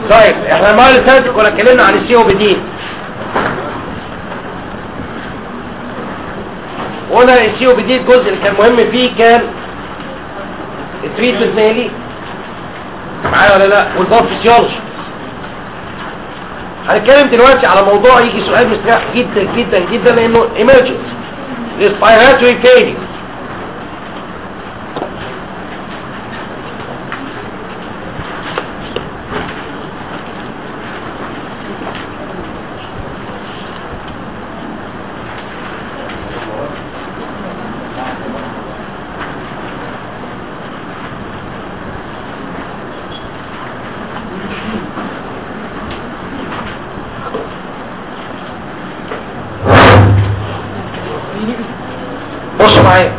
طيب احنا المره اللي فاتت كنا اتكلمنا عن السي او بي دي وقلنا السي او بي دي الجزء اللي كان مهم فيه كان التريتمنت مالي معايا ولا لا والباب فيسيولوجي هنتكلم دلوقتي على موضوع يجي سؤال مستريح جدا جدا جدا لانه emergency respiratory failure بصوا معايا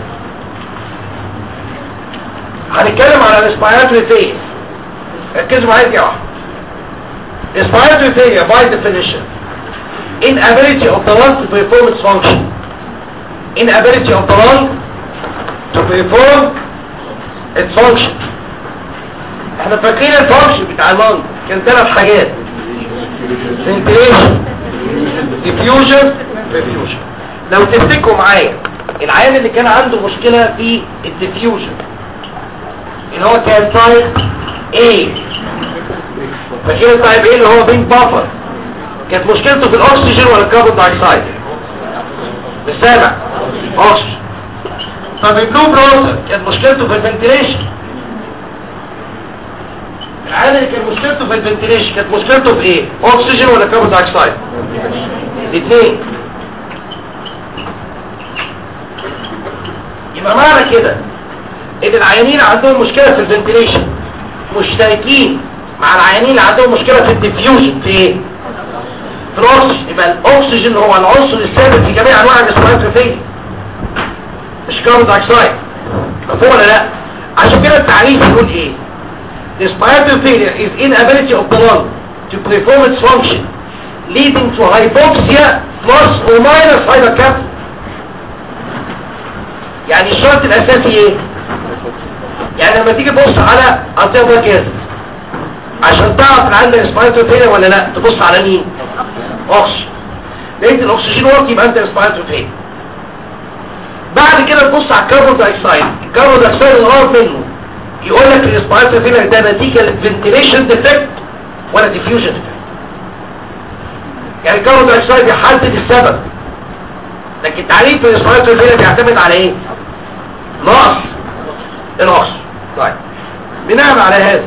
هنتكلم على الاسبيراتوري فيز ركزوا معايا دي واحده respiratory failure by definition inability of the lung to perform its function inability of the lung to perform its function احنا فاكرين الفانكشن بتاع اللنج كان ثلاث حاجات ventilation diffusion perfusion لو تفتكروا معايا العيان اللي كان عنده مشكلة في الديفيوجن اللي هو كان تايب A فاكرين تايب A اللي هو بين بافر كانت مشكلته في الاكسجين ولا الكربون دايوكسيد مش سامع اكسجين طب البلو بروتر كانت مشكلته في الفنتيليشن العيان اللي كان مشكلته في الفنتيليشن كانت مشكلته في ايه اكسجين ولا كربون دايوكسيد الاثنين يبقى معنى كده ان العيانين عندهم مشكلة في الفنتيليشن مشتركين مع العيانين اللي عندهم مشكلة في الديفيوجن في ايه في الاكسجين يبقى الاكسجين هو العنصر الثابت في جميع انواع الريسبيراتوري مش كاربون دايوكسيد مفهوم ولا لا عشان كده التعريف يقول ايه respiratory failure is inability of the lung to perform its function leading to hypoxia plus or minus hypercapnia يعني الشرط الاساسي ايه يعني لما تيجي تبص على ارتيا كده عشان تعرف ان عندك ريسبيراتوري فيلر ولا لا تبص على مين اكسجين لقيت الاكسجين واطي يبقى انت ريسبيراتوري فيلر بعد كده تبص على الكربون دايوكسيد الكربون دايوكسيد الغرض منه يقول لك الريسبيراتوري فيلر ده نتيجه للفنتيليشن ديفكت ولا ديفيوجن ديفكت يعني الكربون دايوكسيد بيحدد السبب لكن تعريف الريسبيراتوري فيلر بيعتمد على ايه نقص الاكسجين طيب بناء على هذا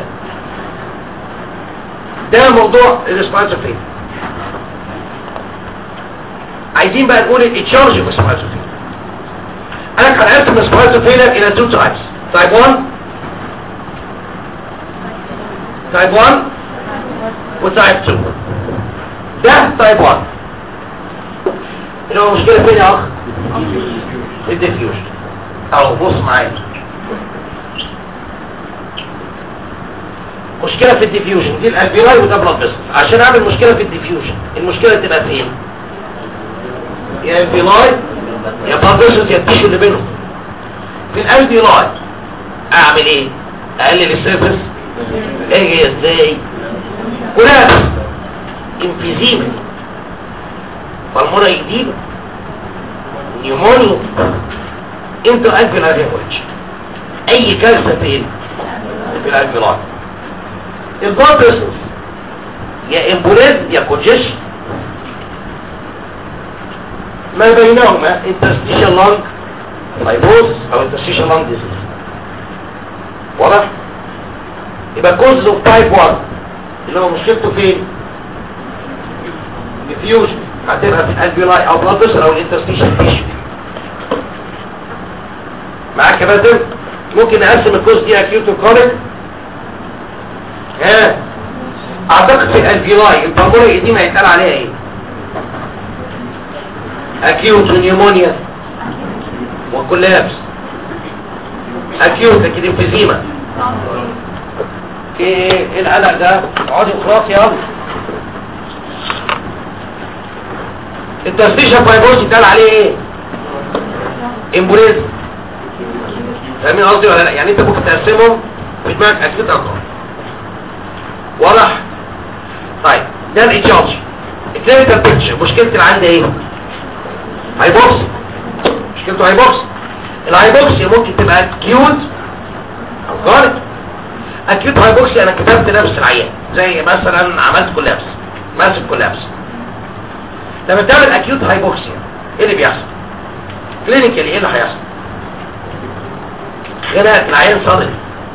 ده موضوع الريسبيراتوري فيلر عايزين بقى نقول التشارج في الريسبيراتوري فيلر انا قرأت الريسبيراتوري فيلر الى تو تايبس تايب 1 تايب 1 وتايب 2 ده تايب 1 اللي هو مشكلة فين يا اخ الديفيوجن اهو بص معايا مشكلة في الديفيوجن دي الالفيراي وده بلاد فيسل عشان اعمل مشكلة في الديفيوجن المشكلة تبقى فين يا الفيراي يا بلاد فيسل يا التيشو اللي بينهم في الالفيراي اعمل ايه اقلل السيرفس اجي ازاي كولابس انفيزيما بالمرة جديدة نيومونيا انتو الفيراي هيموريدج اي كارثة فين في الالفيراي البلاد فيسلز يا امبوليز يا كونجيشن ما بينهما interstitial lung fibrosis او interstitial lung disease واضح يبقى كوز اوف تايب 1 اللي هو مشكلته فين ديفيوجن هتبقى في الالفيولاي او بلاد فيسل او الانترستيشن تيشو معاك يا بدر ممكن نقسم الكوز دي اكيوت وكرونيك ها اعتقد في الالفيولاي البلمونري دي ما يتقال عليها ايه اكيوت ونيومونيا وكولابس اكيوت لكن انفيزيما ايه القلق ده اقعدي وخلاص يا ابو التفتيش فايبروس يتقال عليه ايه امبوليزم فاهمين قصدي ولا لا يعني انت ممكن تقسمهم في دماغك اكيد اقرا واضح ده الايتيولوجي الكلينيكال بيكتشر مشكله العيان ده ايه هايبوكسي مشكلته هايبوكسي الهايبوكسي ممكن تبقى اكيوت او كارد اكيوت هايبوكسي انا كتبت نفس العيان زي مثلا عملت كولابس ماسك كولابس لما تعمل اكيوت هايبوكسيا ايه اللي بيحصل كلينيكالي ايه اللي هيحصل هنا العيان صادق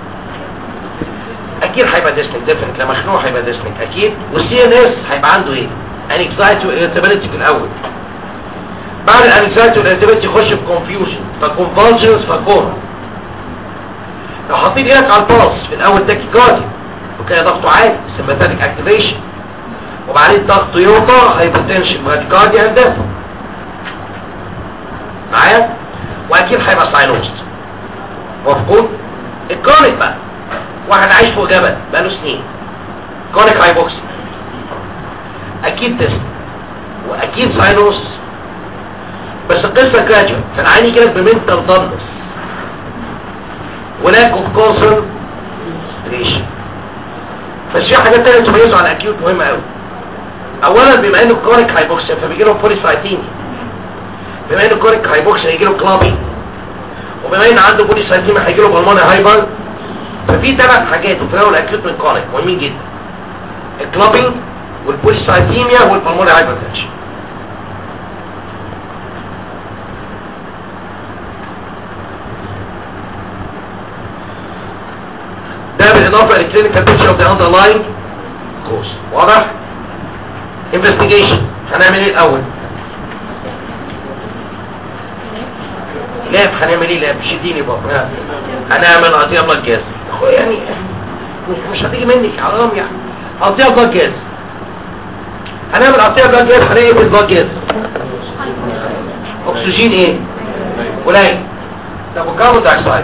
اكيد هيبقى ديسنك ديفنت لما مخنوق هيبقى ديسنك اكيد والسي ان اس هيبقى عنده ايه انكزايتي واريتابيلتي في الاول بعد الانكزايتي والاريتابيلتي يخش في كونفيوجن فكونفولجنز فكوما لو حطيت ايدك على الباص في الاول تاكيكارديا وكده ضغطه عالي سمباثيك اكتيفيشن وبعدين ضغطه يوطى هايبوتنشن براديكارديا اند ديث معايا واكيد هيبقى ساينوست مفهوم الكرونيك بقى واحد عايش فوق جبل بقاله سنين كرونيك هايبوكسي اكيد تست واكيد ساينوس بس القصه جراجوال فالعين يجي لك بمنتال ضمس ولاك اوف كونسنتريشن بس في حاجات تانية تميزه عن اكيوت مهمه قوي اولا بما انه كرونيك هايبوكسيا فبيجي له بوليسايتيميا بما انه كرونيك هايبوكسيا هيجي له كلابي وبما ان عنده بوليسايتيميا هيجي له بالموني هايبر ففي ثلاث حاجات وفي الاول اكيوت من كرونيك مهمين جدا الكلابينج والبوليسايتيميا والبالموني هايبرتنشن ده بالاضافه للكلينيكال بيكتشر اوف ذا اندرلاين كوز واضح انفستيجيشن هنعمل ايه الاول لاب هنعمل ايه لاب شديني بابا هنعمل قضيه بلاد جاز اخويا يعني مش مش هتيجي منك حرام يعني قضيه بلاد جاز هنعمل قضيه بلاد جاز هنعمل ايه بالبلاد جاز اكسجين ايه قليل طب والكربون دايوكسيد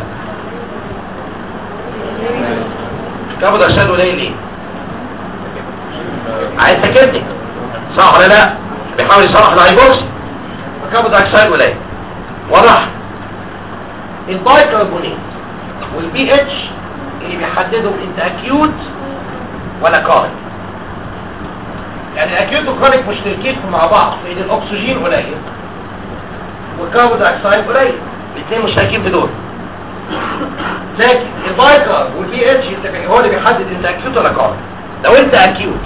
الكربون دايوكسيد قليل ليه عايز تكتك صح ولا لا بيحاول يصلح الهايبوكس الكربون دايوكسيد قليل واضح البايكربونات والبي اتش اللي بيحددهم انت اكيوت ولا كارب يعني الاكيوت والكارب مشتركين مع بعض في ان الاكسجين قليل والكربون دايوكسيد قليل الاثنين مشتركين في دول لكن البايكر والبي اتش هو اللي بيحدد انت اكيوت ولا كارب لو انت اكيوت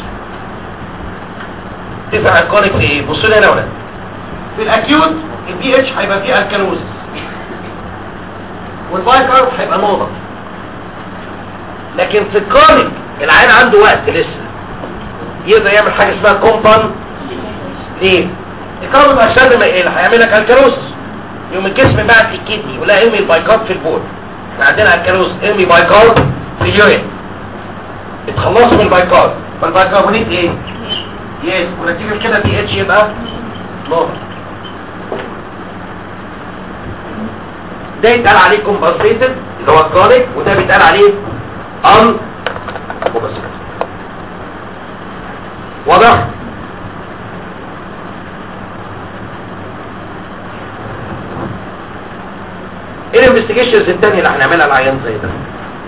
تفرق الكارب في ايه بصوا لي هنا ولا في الاكيوت البي اتش هيبقى فيه الكالوزس والبايكر هيبقى نوضة لكن في الكرونيك العين عنده وقت لسه يقدر يعمل حاجة اسمها كومبان ليه؟ الكربون دايوكسيد لما يقل هيعمل لك الكالوزس يوم الجسم بعت في الكدني يقول لها ارمي البايكارب في البول احنا عندنا الكالوزس ارمي بايكارب في اليورين اتخلصوا من البايكارب فالبايكربونات ايه؟ يس ونتيجة كده بي اتش يبقى نوضة ده يتقال عليه كومبنسيتد اللي هو الكرونيك وده بيتقال عليه ان كومبنسيتد واضح ايه الانفستيجيشنز الثانيه اللي هنعملها العيان زي ده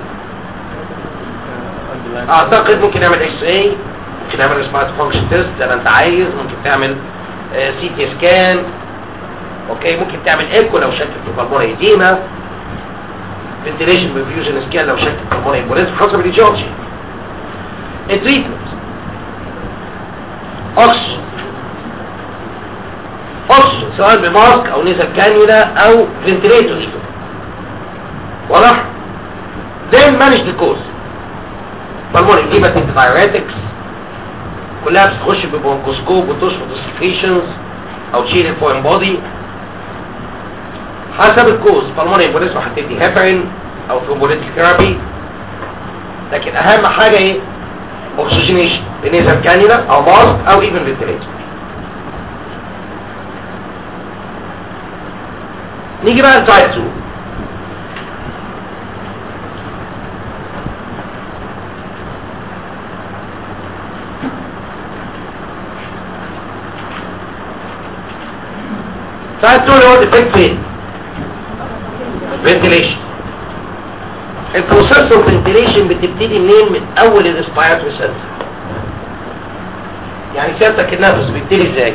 اعتقد ممكن نعمل اكس راي ممكن نعمل سمارت فانكشن تيست زي ما انت عايز ممكن تعمل سي تي سكان اوكي ممكن تعمل ايكو لو شك في بالمونة ايديما فنتيليشن بفيوجن سكان لو شك في بالمونة ايبوليزم حسب الايجيولوجي التريتمنت اوكسجين اوكسجين سواء بماسك او نيزل كانيولا او فنتيليتور واضح then manage the cause بالمونة ايديما تدي دايوريتكس كلها بتخش ببونكوسكوب وتشفط السكريشنز او تشيل الفوين بودي حسب الكوز بالموني امبوليزم هتدي هيبرين او ثرومبوليتيك ثيرابي لكن اهم حاجه ايه اوكسجينيشن بنيزل كانيولا او ماسك او ايفن فنتيليتور نيجي بقى لتايب 2 تايب 2 اللي هو ديفكت فين فنتيليشن البروسيس اوف فنتيليشن بتبتدي منين من اول الريسبيراتوري سنتر يعني سيادتك النفس بيبتدي ازاي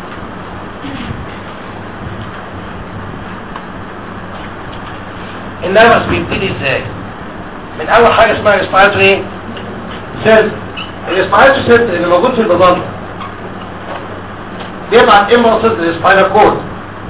النفس بيبتدي ازاي من اول حاجه اسمها ريسبيراتوري ايه سيل الريسبيراتوري سيل اللي موجود في البطانه بيبعت امبلسز للسباينال كورد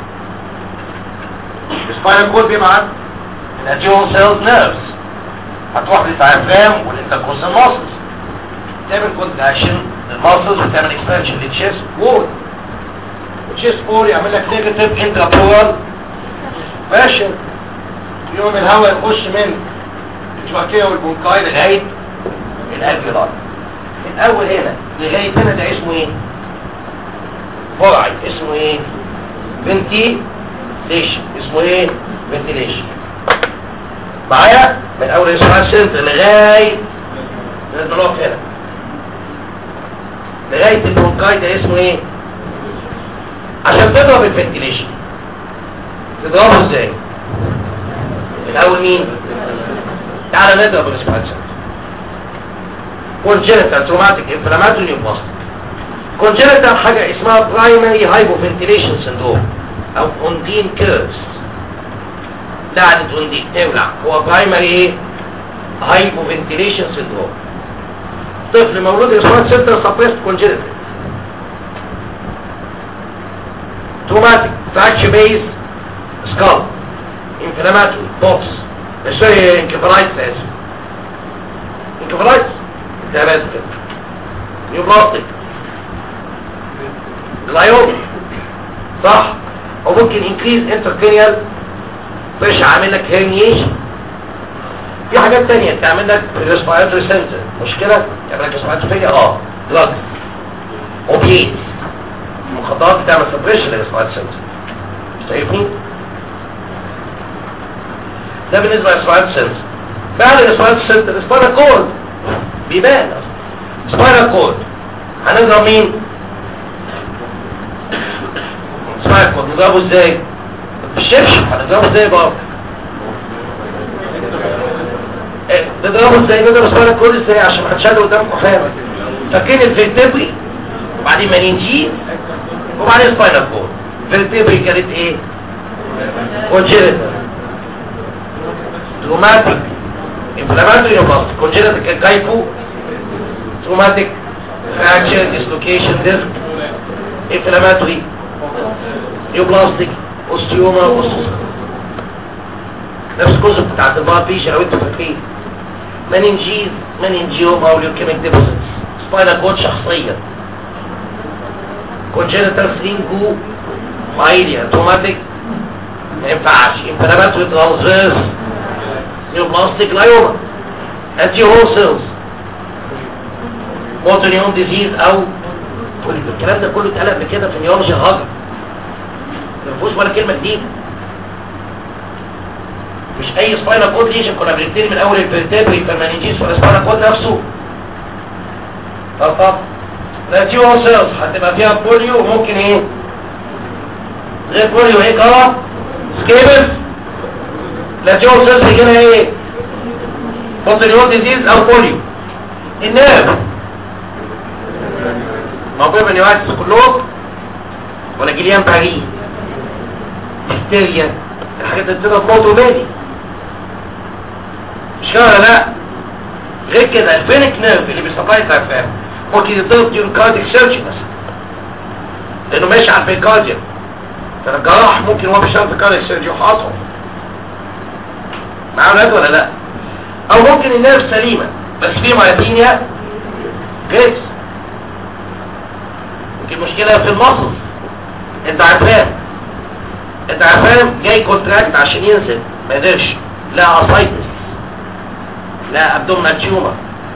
السباينال كورد بيبعت الاديون سيلز نيرفز هتروح للدايفرام والانتركوستال ماسلز تعمل كونتراكشن للماسلز وتعمل اكسبانشن للتشيست وول والتشيست وول يعمل لك نيجاتيف انترابلورال فاشن يوم الهواء يخش من الجواكيه والبونكاي لغايه الالفيولار من اول هنا لغايه هنا ده اسمه ايه فرعي اسمه ايه فنتيليشن اسمه ايه فنتيليشن معايا من اول اسمها سنتر لغايه نروح هنا لغايه البونكاي ده اسمه ايه عشان تضرب الفنتيليشن تضربه ازاي الاول مين تعال نضرب الاسبانشن congenital traumatic inflammatory neoplastic congenital حاجة اسمها primary hypoventilation syndrome او اوندين كيرس لعنة اوندين تولع هو primary ايه hypoventilation syndrome طفل مولود اسمها central suppressed congenital traumatic fracture base skull inflammatory box sorry انكفرايتس اسف انكفرايتس التهابات كده نيوبلاستيك اللايوم صح وممكن انكريز انتركرينيال مش عامل لك هيرنيشن في حاجات تانية بتعمل لك ريسبيراتوري سنتر مشكلة تعمل لك ريسبيراتوري اه دراج اوبيت المخدرات بتعمل سبريشن للريسبيراتوري سنتر شايفني ده بالنسبة للريسبيراتوري سنتر بعد الريسبيراتوري سنتر الريسبيراتوري كورد بيبان سباينال كورد هنضرب مين سباينال كورد نضربه ازاي بالشبشب هنضربه ازاي بقى إيه، نضربه ازاي نضرب سباينال كورد ازاي عشان ما هتشال قدامكم حاجه فاكرين الفيرتبري وبعدين منينجين وبعدين سباينال كورد الفيرتبري كانت ايه كونجيريتال روماتيك inflammatory neoplastic congenital كايفو traumatic fracture dislocation disc inflammatory neoplastic osteoma osteoma نفس الكونسيبت بتاعت البار بيش لو انتوا فاكرين مننجيز مننجيوما وليوكيميك ديبوزيتس سباينال كورد شخصيا congenital سلينجو مايليا traumatic ما ينفعش inflammatory transverse neoplastic glioma anti-hole cells motor neurone disease او الكلام ده كله اتقال قبل كده في نيورولوجي هاجر ما فيهوش ولا كلمه جديده مش اي سباينال كود ليشن كنا بنبتدي من اول الفيرتبري فالمانيجيس ولا سباينال كود نفسه طب طب الانتي-hole cells هتبقى فيها بوليو وممكن ايه غير بوليو ايه كده سكيبس الانتي-hole cells يجي لها ايه موتور ديزيز او بوليو النيرف موضوع من يواجه كلهم ولا جليان باري هستيريا الحاجات اللي بتبقى في موضوع مالي مش كده ولا لا غير كده الفينك نيرف اللي بيسبلاي الدايفرام ممكن يضرب ديون كارديك سيرجي مثلا لانه ماشي على البيكارديا فالجراح ممكن هو بيشتغل في كارديك سيرجي وحاطهم معاه ولاد ولا لا او ممكن النيرف سليمة بس في مايتينيا جريكس ممكن مشكلة في المصل الدعفان الدعفان جاي كونتراكت عشان ينزل ما قدرش لا اسايتس لا ابدومنال تيومر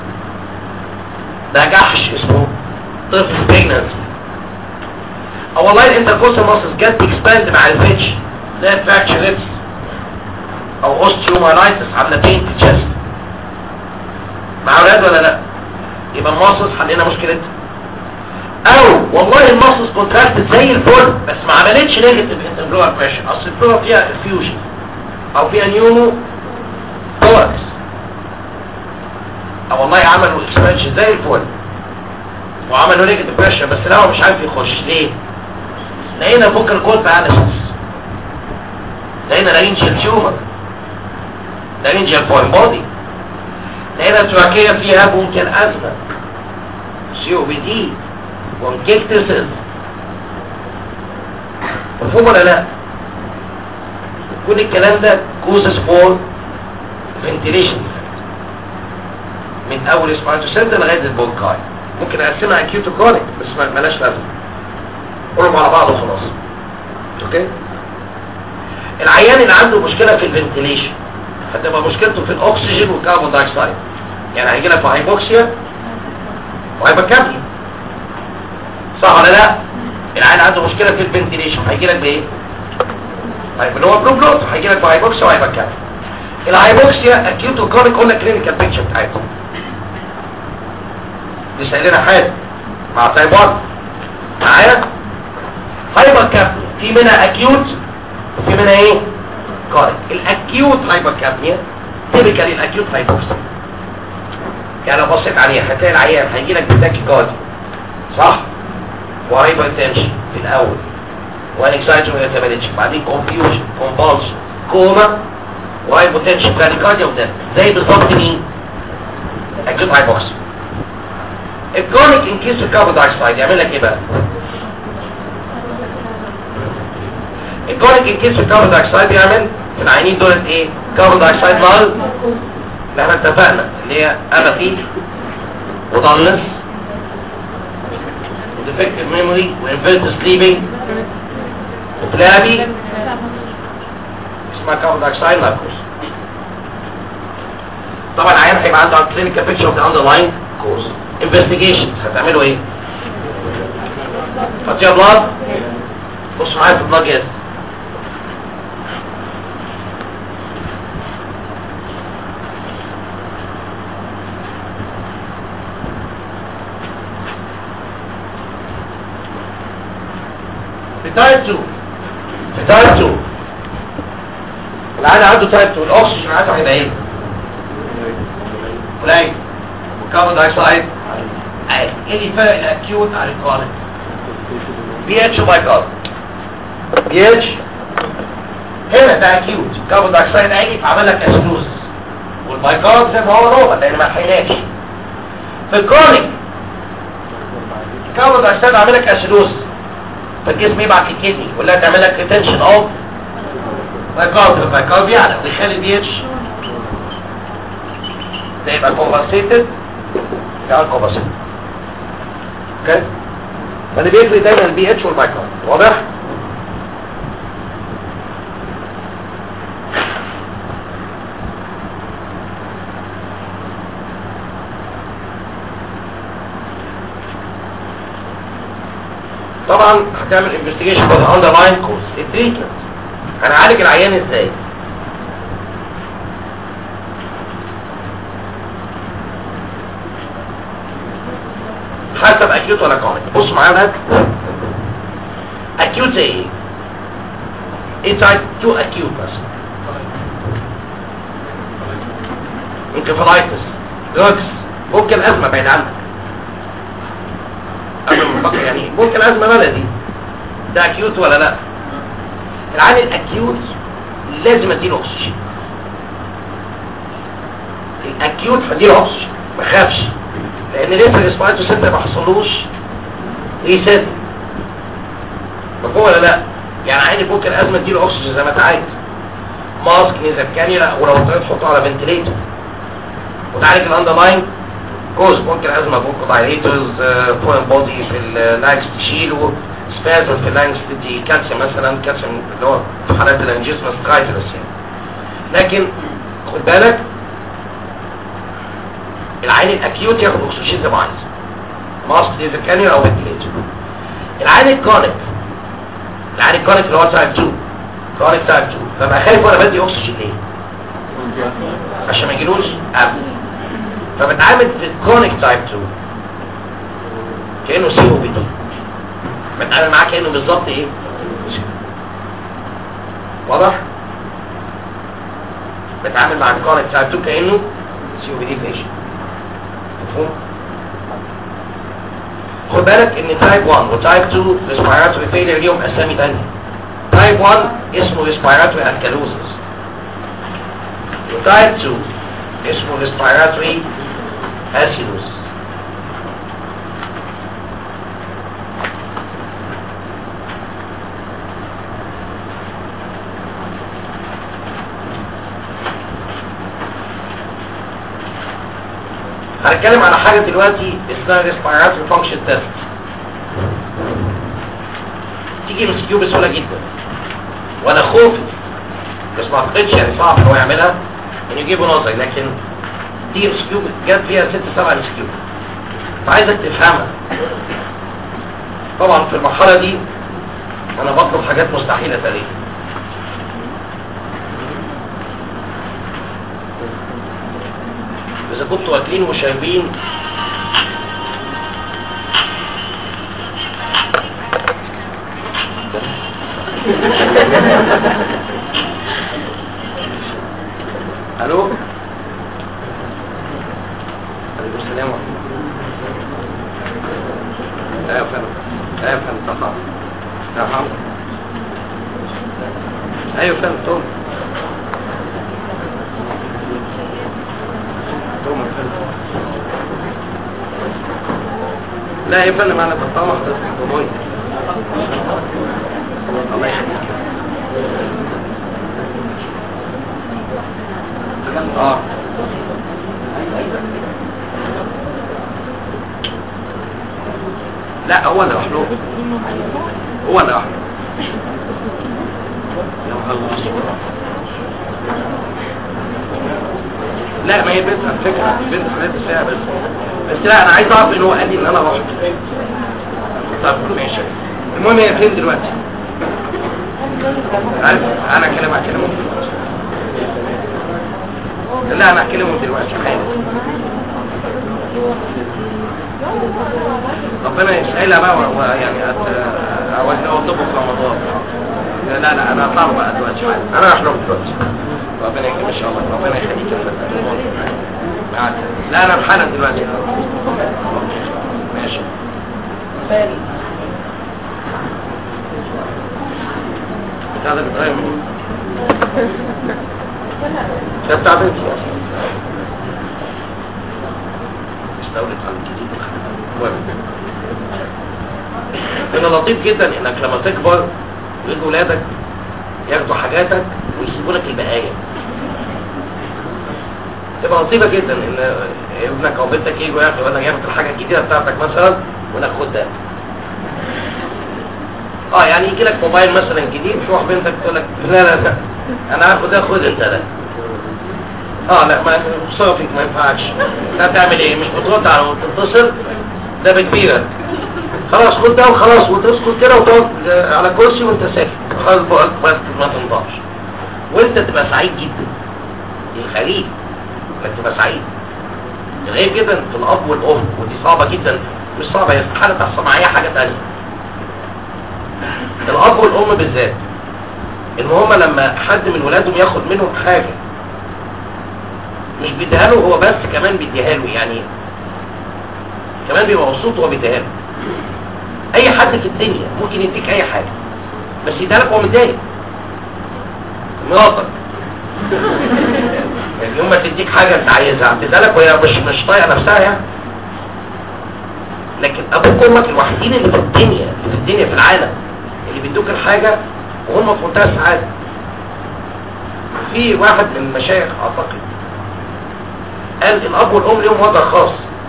ده جحش اسمه طفل بريجنانسي او والله الانتركوستال ماسلز جت اكسباند مع الفيتش زي فراكشر ريبس او اوستيومالايتس عامله بين في الشست مع اولاد ولا لا يبقى الماسلز حلينا مشكلتها او والله الماسلز كونتراكتد زي الفل بس ما عملتش نيجاتيف انترفلور بريشر اصل الفلور فيها افيوجن او فيها نيومو ثوركس او والله عملوا اكسبانشن زي الفل وعملوا نيجاتيف بريشر بس الهواء مش عارف يخش ليه لقينا فوكال كولب اناليسيس لقينا لارينجيال تيومر لارينجيال فوين بودي لقينا تراكية فيها ممكن أزمة سي او بي دي وانكيكتسز مفهوم ولا لا كل الكلام ده كوزز فور فنتيليشن من اول اسبوعين سنتر لغايه البونكاي ممكن اقسمها اكيوت وكرونيك بس ما- ملاش لازمه قولهم على بعض وخلاص اوكي العيان اللي عنده مشكله في الفنتيليشن هتبقى مشكلته في الاكسجين والكربون دايوكسيد يعني هيجي لك هايبوكسيا وهايبوكابنيا صح ولا لا العيان عنده مشكله في الفنتيليشن هيجي لك بايه طيب اللي هو بلو بلوت هيجي لك بهايبوكسيا وهايبوكابنيا الهايبوكسيا اكيوت وكرونيك قلنا كلينيكال بيكتشر بتاعتهم دي سألنا حاجه مع تايب 1 معايا هايبوكابنيا في منها اكيوت وفي منها ايه كارد الاكيوت هايبوكابنيا تيبيكالي الاكيوت هايبوكسيا يعني لو بصيت عليها هتلاقي العيان هيجي لك بتاكي كارد صح وهايبوتنشن في الاول وانكسايتي ويتابيليتش بعدين كونفيوجن كومبالشن كوما وهايبوتنشن براديكارديا وده زي بالظبط مين اكيوت هايبوكسيا الكرونيك انكيس الكاربون دايوكسيد يعمل لك ايه بقى الكرونيك انكيس الكاربون دايوكسيد يعمل في العينين دول ايه كاربون دايوكسيد نال اللي احنا اتفقنا اللي هي اباثي وضلنس وديفكتيف ميموري وانفيرت سليبنج وفلابي اسمها كاربون دايوكسيد ناركوس طبعا العيان هيبقى عنده كلينيكال بيكتشر اوف ذا اندرلاين كوز انفستيجيشنز هتعملوا ايه؟ هتيها بلاد بص معايا في البلاد جاز في تايب 2 في تايب 2 العيان عنده تايب 2 الاكسجين عنده هيبقى ايه؟ قليل والكربون دايوكسيد عالي ايه اللي فرق الاكيوت عن الكرونيك بي اتش وبايكارب بي اتش هنا ده اكيوت الكربون دايوكسيد عالي فعمل لك اسنوز والبايكارب زي ما هو نورمال لان ما لحقناش في الكرونيك الكربون دايوكسيد عامل لك اسنوز فالجسم يبعت الكدني ولا تعمل لك ريتنشن اوف بايكارب البايكارب يعلى ويخلي البي اتش ده يبقى كومبنسيتد ده كومبنسيتد اوكي فاللي بيفرق دايما البي اتش والبايكارب واضح طبعا هتعمل انفستيجيشن فور ذا اندرلاين كوز التريتمنت هنعالج العيان ازاي حسب اكيوت ولا كرونيك بص معايا هناك اكيوت زي ايه ايه تايب 2 اكيوت بس انكفالايتس دراجز ممكن ازمه بعيد عنك قبل ما نفكر يعني ممكن ازمه بلدي ده اكيوت ولا لا العيان الاكيوت لازم اديله اكسجين الاكيوت هديله اكسجين ما خافش لان لسه الاسبوعات سنتر ما حصلوش ريسيت مفهوم ولا لا يعني عادي ممكن ازمه تديله اكسجين زي ما انت عايز ماسك نزل كانيولا ولو اضطريت تحطه على فنتليتور وتعالج الاندرلاين كوز ممكن ازمه بوكو دايليتورز فورن بودي في اللانكس تشيله سبازم في اللانكس تدي كالسيوم مثلا كالسيوم اللي هو في حالات الانجيزما سترايترس يعني لكن خد بالك العين الاكيوت ياخد اكسجين زي ما عايز ماسك نزل كانيولا او فنتليتور العين الكونيك العين الكونيك اللي هو تايب 2 كونيك تايب 2 فبقى خايف وانا بدي اكسجين ليه عشان ما يجيلوش قبل فبتعامل في الكرونيك تايب 2 كانه سي او بي دي بتعامل معاه كانه بالظبط ايه واضح بتعامل مع الكرونيك تايب 2 كانه سي او بي دي بيشن مفهوم خد بالك ان تايب 1 وتايب 2 ريسبيراتوري فيلير ليهم اسامي تانية تايب 1 اسمه ريسبيراتوري الكالوزس وتايب 2 اسمه ريسبيراتوري اسيدوس هنتكلم على حاجة دلوقتي اسمها respiratory function test تيجي من سكيو بسهولة جدا وانا خوفي بس ما اعتقدش يعني صعب ان هو يعملها ان يجيبوا نظري لكن دي ام سكيو جت فيها ست سبع ام سكيو فعايزك تفهمها طبعا في المرحلة دي انا بطلب حاجات مستحيلة تقريبا إذا كنتوا واكلين وشاربين ألو عليكم السلام ورحمة الله يا فندم لا يا فندم تفضل يا محمد ايوه فندم توم توم يا فندم لا يا فندم انا كنت طمع حضرتك باباي الله يخليك اه لا هو اللي راح له هو اللي راح له يا نهار أسود. لا ما هي بنت على فكره بنت حالات الساعه بس بس لا انا عايز اعرف ان هو قال لي ان انا رحت طب ماشي المهم هي فين دلوقتي عارف انا اكلمها اكلمهم دلوقتي لا انا اكلمهم دلوقتي حالا ربنا يسهلها بقى و- ويعني أت- او احنا نطبق في رمضان لا لا انا هطلع بقى دلوقتي حالا انا رايح لهم دلوقتي ربنا يكرم ان شاء الله ربنا يخليك يا فندم. مع السلامة. لا انا حالا دلوقتي ماشي بتاع ده بتغير مني ده بتاع بنتي اصلا استولت على الجديد المهم من اللطيف جدا انك لما تكبر يجوا ولادك ياخدوا حاجاتك ويسيبوا لك البقايا تبقى لطيفه جدا ان ابنك او بنتك يجوا ياخدوا انا ياخد الحاجه الجديده بتاعتك مثلا وانا خد ده اه يعني يجي لك موبايل مثلا جديد تروح بنتك تقول لك لا لا لا انا هاخد ده خد انت ده اه لا ما صافي ما ينفعش لا تعمل ايه مش بترد على وتتصل ده بكبيرك خلاص خد ده وخلاص وتسكت كده وتقعد على كرسي وانت ساكت خلاص بقى بس ما تنضعش وانت تبقى سعيد جدا الخليل انك تبقى سعيد غير جدا في الاب والام ودي صعبه جدا مش صعبه هي استحاله تحصل مع اي حاجه تانية الاب والام بالذات ان هما لما حد من ولادهم ياخد منهم حاجه مش بيديها له هو بس كمان بيديها له يعني كمان بيبقى مبسوط وهو بيديها له اي حد في الدنيا ممكن يديك اي حاجه بس يديها لك وهو متضايق مراتك يعني يوم ما تديك حاجه انت عايزها هتديها لك وهي مش مش طايقه نفسها يعني لكن ابوك وامك الوحيدين اللي في الدنيا في الدنيا في العالم اللي بيدوك الحاجه وهم في منتهى السعاده في واحد من المشايخ اعتقد قال الاب والام ليهم وضع خاص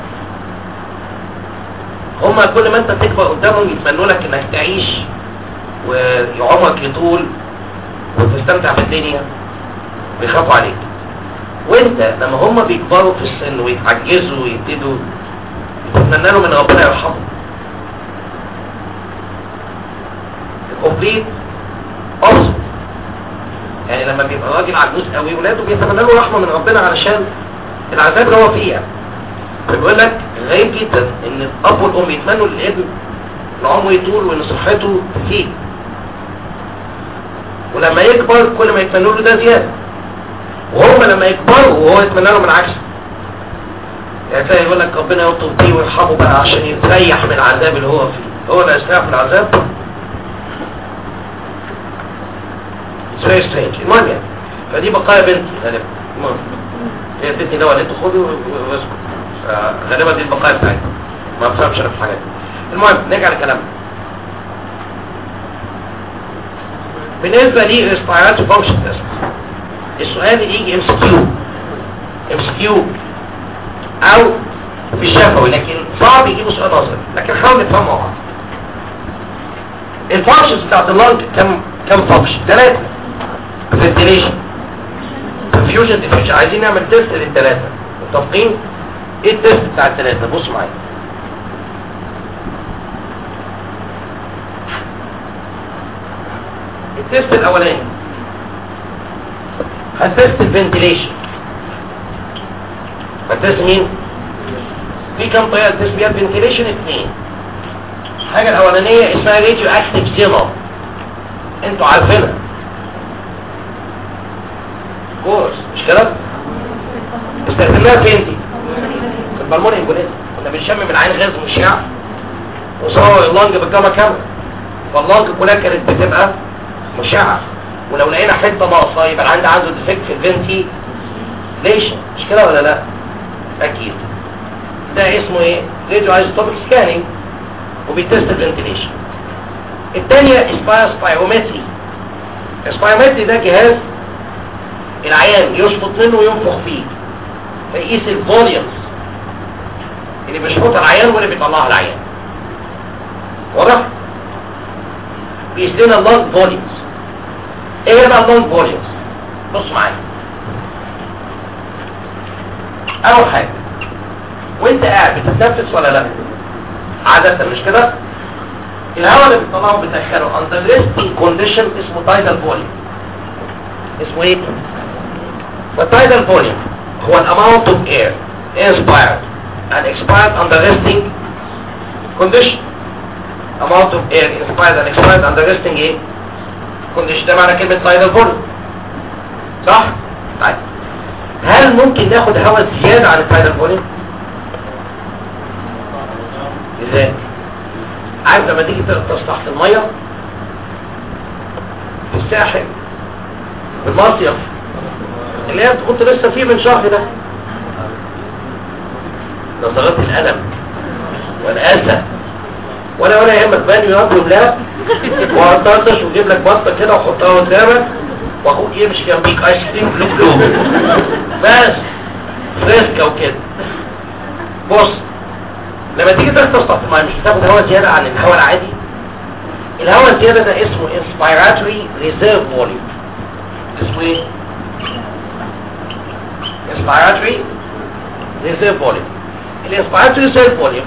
هما كل ما انت تكبر قدامهم يتمنوا لك انك تعيش وعمرك يطول وتستمتع في الدنيا بيخافوا عليك وانت لما هما بيكبروا في السن ويتعجزوا ويبتدوا تتمنى لهم ان ربنا يرحمهم الكومبليت اوبسط يعني لما بيبقى راجل عجوز قوي ولاده بيتمنى له رحمه من ربنا علشان العذاب اللي هو فيه يعني فبيقول لك غريب جدا ان الاب والام يتمنوا للابن ان عمره يطول وان صحته تزيد ولما يكبر كل ما يتمنوا له ده زياده وهم لما يكبروا وهو يتمنى لهم العكس يعني تلاقي يقول لك ربنا يطلب دي ويرحمه بقى عشان يتريح من العذاب اللي هو فيه هو اللي هيستريح من العذاب It's very strange المهم يعني فدي بقايا بنتي غالبا المهم هي ادتني دواء قالت له خده واسكت غالبا دي البقايا بتاعتها ما بفهمش انا في الحاجات دي المهم نرجع لكلامنا بالنسبة لي ريسبيرات فانكشن تيست السؤال اللي يجي ام سي كيو ام سي كيو او في الشفوي لكن صعب يجيبوا سؤال نظري لكن حاول نفهم مع بعض الفانكشنز بتاعت اللانج كم كم فانكشن ثلاثة فنتيليشن فيوجن ديفيوجن عايزين نعمل تيست للثلاثة متفقين ايه التيست بتاع الثلاثة بص معايا التيست الاولاني هتست الفنتيليشن هتست مين في كم طريقه تست بيها الفنتيليشن اثنين الحاجه الاولانيه اسمها راديو اكتيف سينر انتوا عارفينها كورس مش كده استخدمناها فين دي في البلموني انجوليزم كنا بنشمم العين غاز مشع وصور اللنج بالجاما كاميرا فاللنج كلها كانت بتبقى مشعة ولو لقينا حته ناقصه يبقى عندي عنده ديفكت في الفنتي ليش مش كده ولا لا اكيد ده اسمه ايه راديو ايزوتوبيك سكاننج وبيتست الفنتيليشن الثانيه اسمها سبايرومتري السبايرومتري ده جهاز العيان يشفط منه وينفخ فيه فيقيس الفوليومز اللي بيشفطها العيان واللي بيطلعها العيان واضح بيقيس لنا اللونج فوليومز ايه هي بقى اللونج فوليومز بص معايا اول حاجه وانت قاعد بتتنفس ولا لا عادة مش كده الهواء اللي بتطلعه بتدخله under resting condition اسمه tidal volume اسمه ايه فالتايدال فوليوم هو الاماونت اوف air inspired and expired under resting condition amount of air inspired and expired under resting ايه condition ده معنى كلمة tidal volume صح؟ طيب هل ممكن ناخد هواء زيادة عن التايدال فوليوم؟ ازاي؟ عارف لما تيجي تغطس تحت المية في الساحل في المصيف اللي هي كنت لسه فيه من شهر ده نظرات الألم والأسى ولا ولا يهمك باني ياكل لا وهتطرطش ويجيب لك بطه كده وحطها قدامك واخوك يمشي جنبيك ايس كريم كلو كلو بس فريسكا وكده بص لما تيجي تغطس تحت الماء مش بتاخد هواء زياده عن الهواء العادي الهواء الزياده ده اسمه inspiratory reserve volume اسمه ايه inspiratory reserve volume الانسبيراتوري reserve volume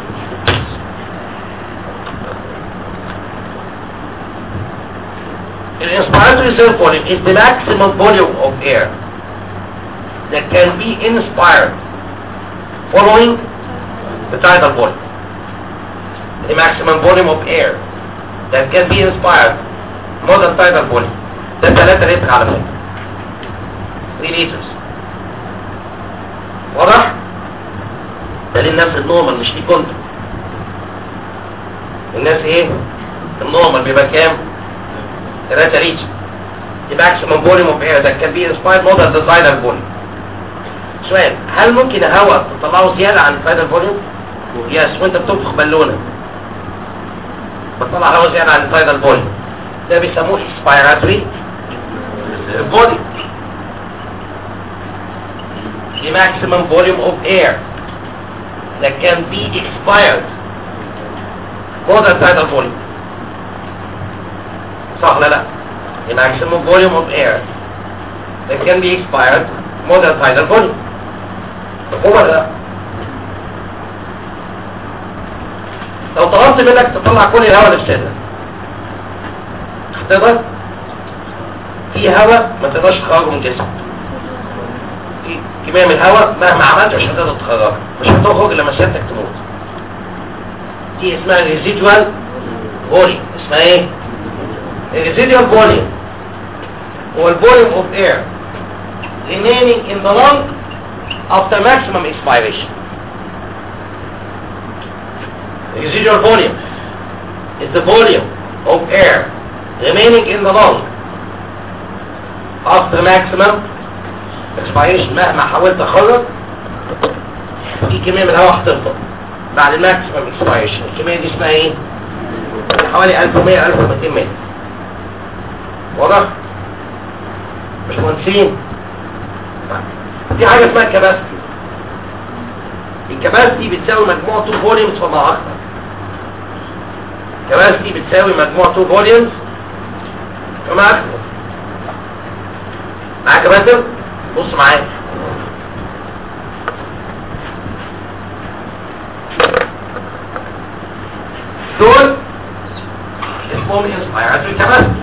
الانspiratory reserve volume is the maximum volume of air that can be inspired following the tidal volume. The maximum volume of air that can be inspired more than tidal volume. ده 3 لتر على فكرة 3 liters واضح؟ ده للناس النورمال مش ليك انت الناس ايه؟ النورمال بيبقى كام؟ 3 لتر The maximum volume of air that can be inspired more than the tidal volume. سؤال هل ممكن هواء تطلعه زيادة عن tidal volume؟ يس وانت بتنفخ بالونة بتطلع هواء زيادة عن التايدال فوليوم ده بيسموه expiratory volume the maximum volume of air that can be expired more than tidal volume صح ولا لا the maximum volume of air that can be expired more than tidal volume هو ولا لا لو طلبت منك تطلع كل الهواء اللي في صدرك تقدر في هواء ما تقدرش تخرجه من جسمك في كمية من الهواء مهما عملت مش هتقدر تخرجها مش هتخرج الا لما سيادتك تموت دي اسمها ريزيدوال فوليوم اسمها ايه الريزيدوال فوليوم هو الفوليوم اوف اير remaining in the lung after maximum expiration residual volume is the volume of air remaining in the lung after maximum expiration مهما حاولت اخرج في كمية من الهواء هتفضل بعد الماكسيمم expiration الكمية دي اسمها ايه؟ حوالي 1100 1200 متر واضح؟ مش مهندسين في حاجة اسمها الكباستي الكباستي بتساوي مجموع تو فوليومز فما اكتر الكباستي بتساوي مجموع تو فوليومز فما اكتر معاك يا باسم بص معايا دول اسمهم انسبايراتوري كباستي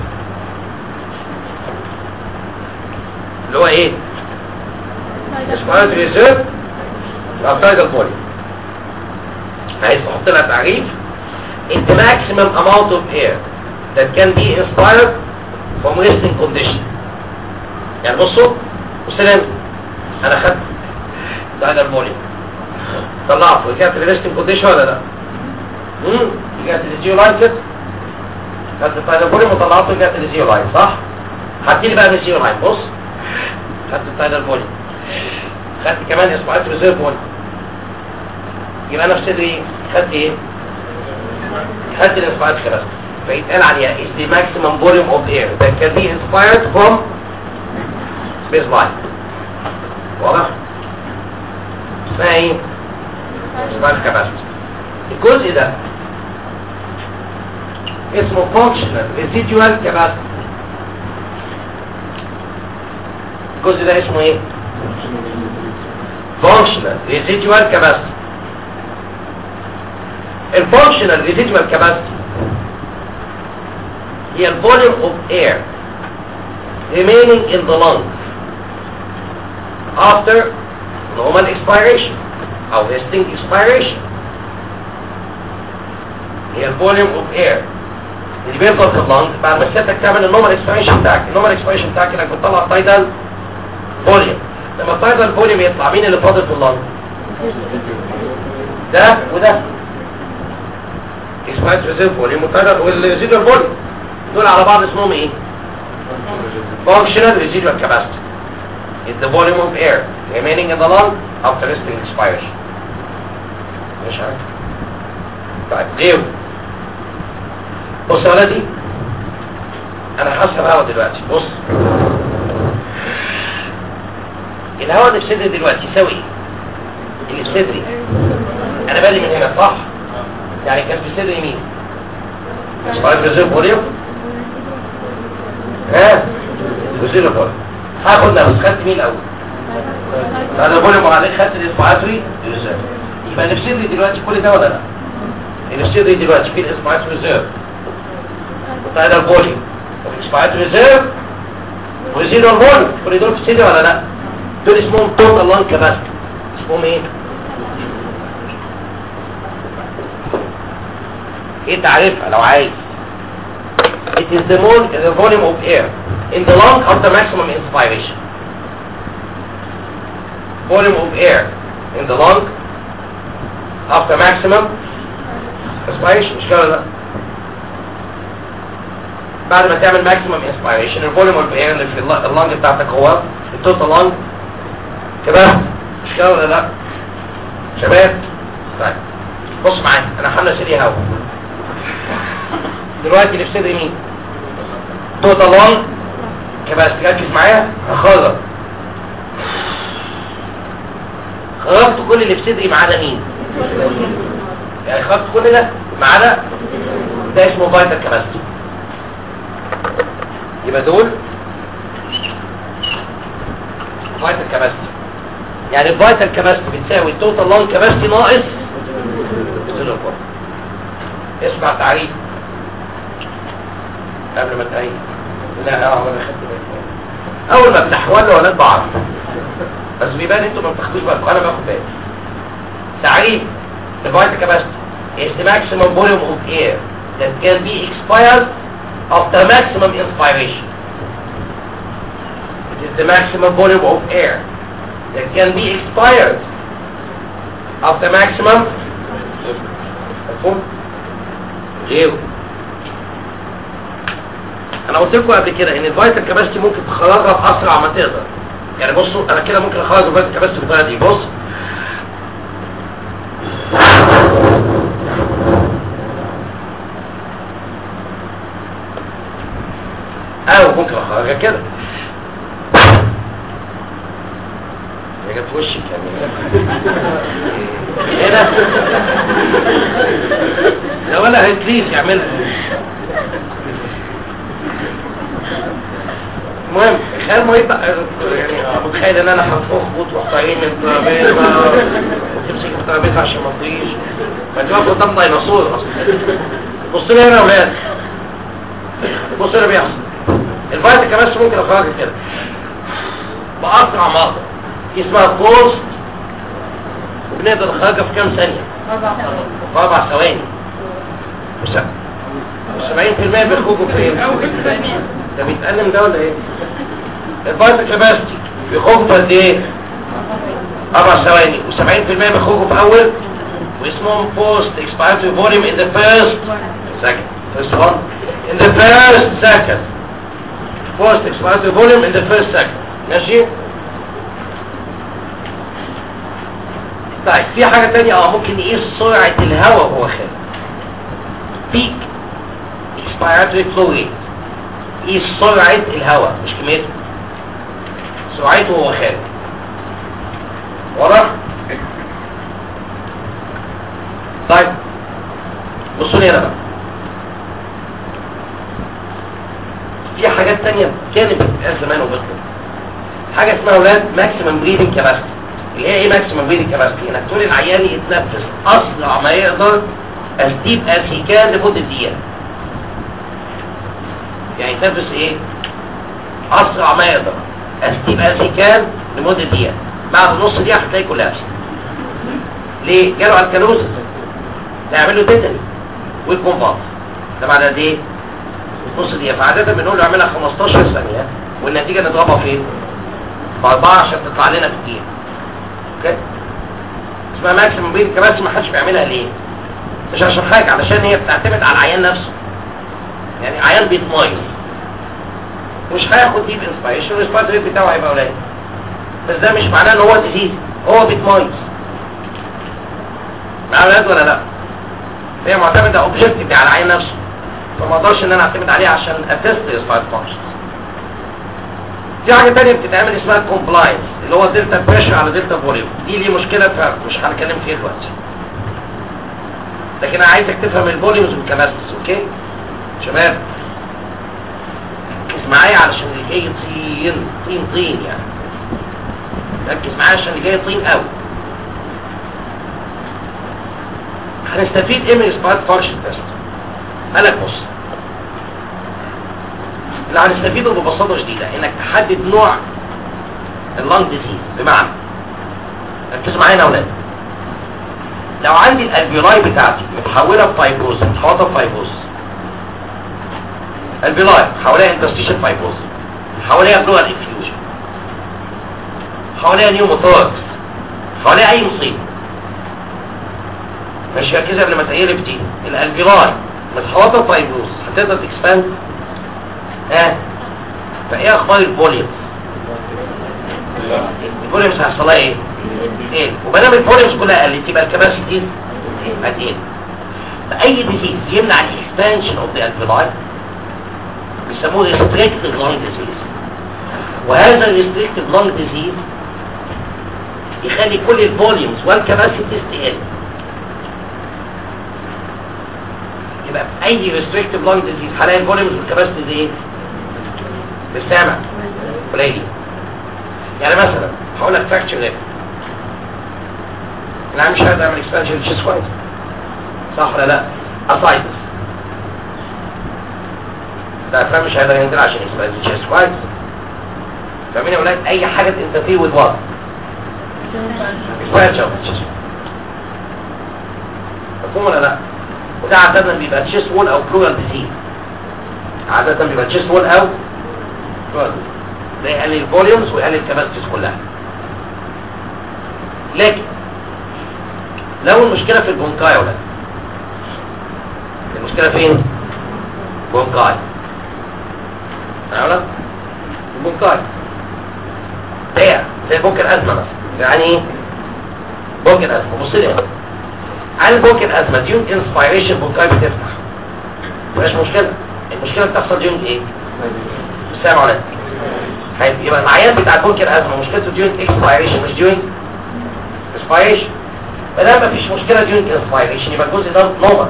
اللي هو ايه انسبايراتوري ريزيرف outside the body عايز تحط لها تعريف the maximum amount of air that can be inspired from resting condition يعني بصوا وسلام انا خدت ده الفوليوم طلعته رجعت للريستنج كونديشن ولا لا؟ امم رجعت للزيرو لاين كده خدت التايلر فوليوم وطلعته رجعت للزيرو لاين صح؟ هدي لي بقى من الزيرو لاين بص خدت التايلر فوليوم خدت كمان اسمعت ريزيرف فوليوم يبقى انا في صدري خدت ايه؟ خدت الاسبوعات كده فيتقال عليها is the maximum volume of air that can be inspired from baseline واضح؟ اسمها ايه؟ اسمها capacity الجزء ده اسمه functional residual capacity الجزء ده اسمه ايه؟ functional residual capacity الفانكشنال residual capacity هي ال volume of air remaining in the lung after normal expiration أو resting expiration هي ال volume of air اللي بيفضل في اللنج بعد ما سيادتك تعمل النورمال اكسبيريشن بتاعك النورمال اكسبيريشن بتاعك انك بتطلع تايدال فوليوم لما التايدال فوليوم يطلع مين اللي فاضل في اللنج ده وده اسمها ريزيرف فوليوم والتايدال والريزيدوال فوليوم دول على بعض اسمهم ايه functional residual capacity is the volume of air remaining in the lung after resting expiration مش عارف طيب غيره بص يا ولدي انا هسحب هوا دلوقتي بص الهواء اللي في صدري دلوقتي يساوي ايه اللي في صدري انا بالي من هنا صح يعني كان في صدري مين اسمها ريزيرف فوليوم ها ريزيرف فوليوم هاخد بس خدت مين الاول انا فوليوم وبعدين خدت الاسبوعاتري ريزيرف يبقى اللي في صدري دلوقتي كل ده ولا لا اللي في صدري دلوقتي في الاسبوعاتري ريزيرف وبعدين الفوليوم الاسبوعاتري ريزيرف وريزيرف فوليوم كل دول في صدري ولا لا دول اسمهم توتال لانج كاباسيتي اسمهم ايه ايه تعرفها لو عايز it is the, mol the volume of air in the lung after maximum inspiration volume of air in the lung after maximum inspiration مش كده ده بعد ما تعمل maximum inspiration الفوليوم of air اللي في اللنج بتاعتك هو التوتال لانج كده مش كده ولا لا شباب طيب بص معايا انا حمله سيدي هوا دلوقتي اللي في صدري مين توتال لونج كباستي ركز معايا هخرج خرجت كل اللي في صدري ما عدا مين يعني خرجت كل ده ما عدا ده اسمه فايتال كباستي يبقى دول فايتال كباستي يعني الفايتال كباستي بتساوي التوتال لونج كباستي ناقص اسمع تعريف قبل ما تعيد لا اه انا خدت بالي اول ما بتحولوا ولاد بعض بس بيبان انتوا ما بتاخدوش بالكم انا باخد بالي تعريف الفايت كاباسيتي is the maximum volume of air that can be expired after maximum inspiration it is the maximum volume of air that can be expired after maximum مفهوم غيره انا قلت لكم قبل كده ان الفيتال كاباسيتي ممكن تخرجها في اسرع ما تقدر يعني بصوا انا كده ممكن اخرج الفيتال كاباسيتي بالطريقه دي بص او ممكن اخرجها كده هي جت في وشك يعني هنا ده ولا هيتليز يعملها المهم خيال ما يبقى يعني متخيل ان انا هنفخ وتروح طايرين من الترابيزه وتمسك الترابيزه عشان ما تطيش ما تبقى قدام ديناصور اصلا بص لي هنا يا ولاد بص اللي بيحصل الفايت كمان ممكن اخرجها كده باسرع ما اقدر اسمها بوست وبنقدر نخرجها في كام ثانيه في اربع ثواني و70% بيخرجوا فين ده بيتقلم ده ولا ايه الفايت كاباستي بيخرجوا في قد ايه اربع ثواني و70% بيخرجوا في اول واسمهم post expiratory volume in the first second first one in the first second post expiratory volume in the first second ماشي طيب في حاجة تانية اه ممكن نقيس سرعة الهواء وهو خارج peak expiratory flow rate قيس سرعة الهواء مش كميته سرعته وهو خارج واضح؟ طيب بصوا لي هنا بقى في حاجات تانية كانت بتتقال زمان وبطلت حاجة اسمها اولاد ماكسيمم بريدنج كاباسيتي اللي هي ايه ماكسيمم بريدنج كاباسيتي انك تقول العيان يتنفس اسرع ما يقدر as deep as he can لمدة دقيقة يعني يتنفس ايه اسرع ما يقدر as deep as he can لمدة دقيقة بعد نص دقيقة هتلاقي كولابس ليه؟ جاله الكالوزس ده يعمل له تيتاني ويكون فاضي ده بعد قد ايه؟ نص دقيقة فعادة بنقول له اعملها 15 ثانية والنتيجة نضربها فين؟ في 4 عشان تطلع لنا في الدقيقة اوكي؟ اسمها ماكسيمم بريد كمان ما حدش بيعملها ليه؟ مش عشان حاجة علشان هي بتعتمد على العيان نفسه يعني عيان بيتمايز مش هياخد ديب انسبيريشن والريسبونس ريت بتاعه هيبقى قليل بس ده مش معناه ان هو ديزيز هو بيتمايز مع اولاد ولا لا هي معتمده اوبجكتيف على العين نفسه فما اقدرش ان انا اعتمد عليه عشان اتست ريسبونس فانكشنز في حاجه ثانيه بتتعمل اسمها كومبلاينس اللي هو دلتا بريشر على دلتا فوليوم دي ليه مشكله فمش هنتكلم فيها دلوقتي لكن انا عايزك تفهم الفوليومز والكباسيتيز اوكي شباب ركز معايا علشان اللي جاي طين طين طين يعني ركز معايا عشان اللي جاي طين قوي هنستفيد ايه من سبارت فانكشن تيست قالك بص اللي هنستفيده ببساطه شديده انك تحدد نوع اللانج ديزيز بمعنى ركزوا معايا يا اولاد لو عندي الالفيولاي بتاعتي متحوله بفايبروز متحوطه بفايبروز الفيلاي حواليها انترستيشن فايبروز حواليها بلوال انفيوجن حواليها نيوموثوركس حواليها اي مصيبه مش ركزها قبل ما تقلب دي الالفيلاي متحوطه بفايبروز هتقدر تكسباند ها فايه اخبار الفوليومز الفوليومز هيحصل لها ايه ايه وما دام الفوليومز كلها قلت يبقى الكباسيتي هتقل فاي ديزيز يمنع الاكسبانشن اوف ذا الفيلاي بيسموه restrictive lung disease وهذا restrictive lung disease يخلي كل الفوليومز والكباسيتيز تقل يبقى في اي restrictive lung disease هلاقي الفوليومز والكباسيتيز ايه بالسامع قليل يعني مثلا هقول لك فراكتشر ريب انا مش هقدر اعمل اكسبانشن للشيست كويس صح ولا لا اسايتس الافلام مش هيقدر ينزل عشان يسمع الجيس كويس فاهمين يا ولاد اي حاجه انت فيه with what expansion of the chest مفهوم ولا لا وده عاده بيبقى تشيست وول او بلورال ديزيز عاده بيبقى تشيست وول او بلورال ده يقلل الفوليومز ويقلل الكباسيتيز كلها لكن لو المشكله في البونكاي يا ولاد المشكله فين بونكاي عرفت بونكاي ده زي بونك الازمه مثلا يعني ايه بونك الازمه بص لي هنا. عن بونك الازمه ديون انسبيريشن بونكاي بتفتح مفيش مشكله المشكله بتحصل ديون ايه السلام عليكم هيبقى يبقى العيان بتاع بونك الازمه مشكلته ديون اكسبيريشن مش ديون انسبيريشن ما دام مفيش مشكله ديون انسبيريشن يبقى الجزء ده نورمال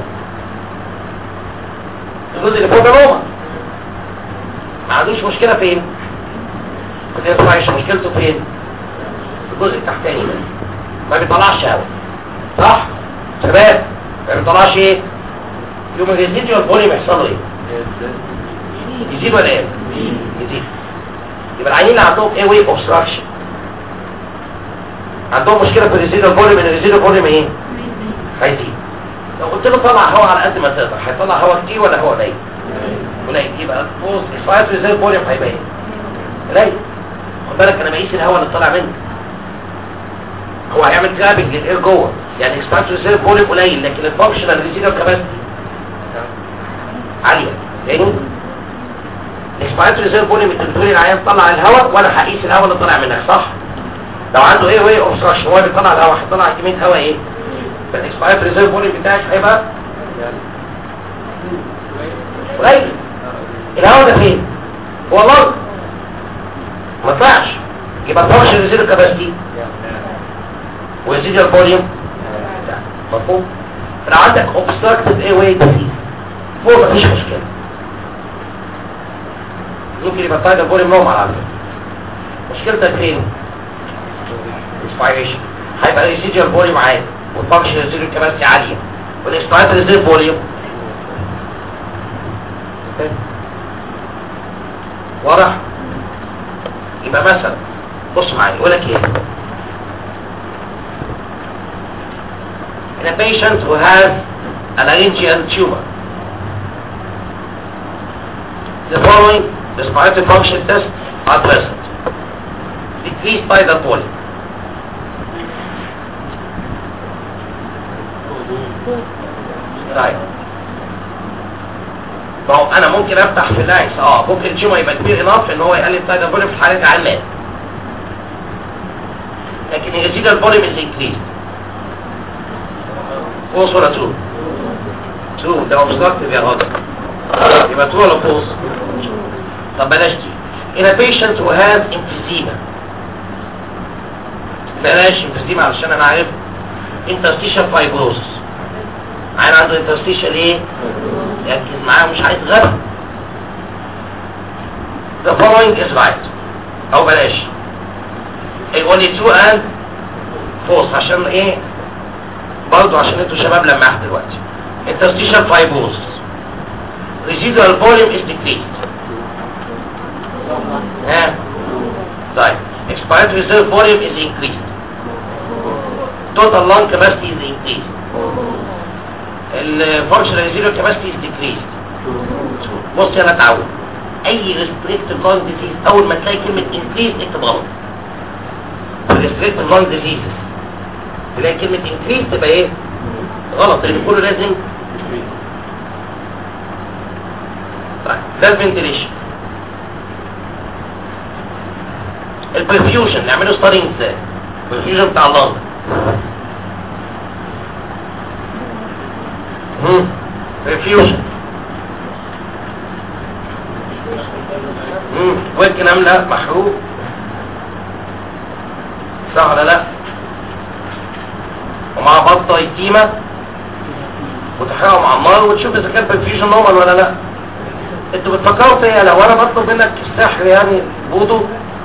الجزء اللي فوق ده نورمال ما عندوش مشكله فين في الانسبيريشن مشكلته فين في الجزء التحتاني ده ما بيطلعش هواء صح شباب ما بيطلعش ايه يوم الريزيديوال فوليوم يحصل له ايه يزيد ولا ايه يزيد يبقى العيانين اللي عندهم ايه ويب اوبستراكشن عندهم مشكله في الريزيديوال فوليوم ان الريزيديوال فوليوم ايه هيزيد لو قلت له طلع هواء على قد ما تقدر هيطلع هواء كتير ولا هواء قليل قليل يبقى بص الفايت ريزيديوال فوليوم هيبقى ايه قليل خد بالك انا بقيس الهواء اللي طالع منه هو هيعمل جرابنج للاير جوه يعني اكسبانس ريزيرف فوليوم قليل لكن الفانكشنال ريزيرف كاباسيتي عاليه لانه الاكسبانس ريزيرف فوليوم انت بتقولي العيان طلع الهواء وانا هقيس الهواء اللي طالع منك صح لو عنده ايه وايه اوبستراكشن هو بيطلع الهواء هيطلع كميه هواء ايه فالاكسبانس ريزيرف فوليوم بتاعك هيبقى قليل الهواء ده فين هو الارض ما طلعش يبقى الفانكشنال ريزيرف كاباسيتي ويزيد الفوليوم مفهوم لو عندك obstructed airway disease فوق مفيش مشكلة ممكن يبقى طايق الفوليوم نورمال على فكرة مشكلتك فين؟ inspiration هيبقى residual فوليوم عالي والفانكشن residual capacity عالية والاكسبايرت ريزيرف فوليوم واضح؟ يبقى مثلا بص معايا يقول لك ايه in a patient who has a laryngeal tumor. The following respiratory function tests are present. Decreased by the polyp. Right. ما هو انا ممكن افتح في اللايكس اه ممكن التيومر يبقى كبير اناف ان هو يقلل تايجر فوليوم في حاله عمال لكن يزيد الفوليوم از انكريزد فوز ولا ترو ترو ده obstructive يا راجل يبقى ترو ولا فوز طب بلاش دي in a patient who has emphysema بلاش emphysema علشان انا عارف interstitial fibrosis عين عنده interstitial ايه يركز معاه مش عايز غير the following is right او بلاش يقول لي true and false عشان ايه برضو عشان انتوا شباب لماح دلوقتي interstitial fibrosis residual volume is decreased ها طيب expired reserve volume is increased total lung capacity is increased ال functional residual capacity is decreased بص يا تعود اي restrictive lung disease اول ما تلاقي كلمة increased اكتب غلط restrictive lung diseases تلاقي كلمة increase تبقى ايه غلط لان كله لازم طيب ده الفنتليشن البرفيوجن نعمله ستارينج ازاي البرفيوجن بتاع اللنج برفيوجن ممكن املأ محروق صح ولا لا ومع بطة يتيمة وتحرقه مع النار وتشوف اذا كان برفيوجن نورمال ولا لا انتوا بتفكروا فيا لو انا بطلب منك السحر يعني بوضو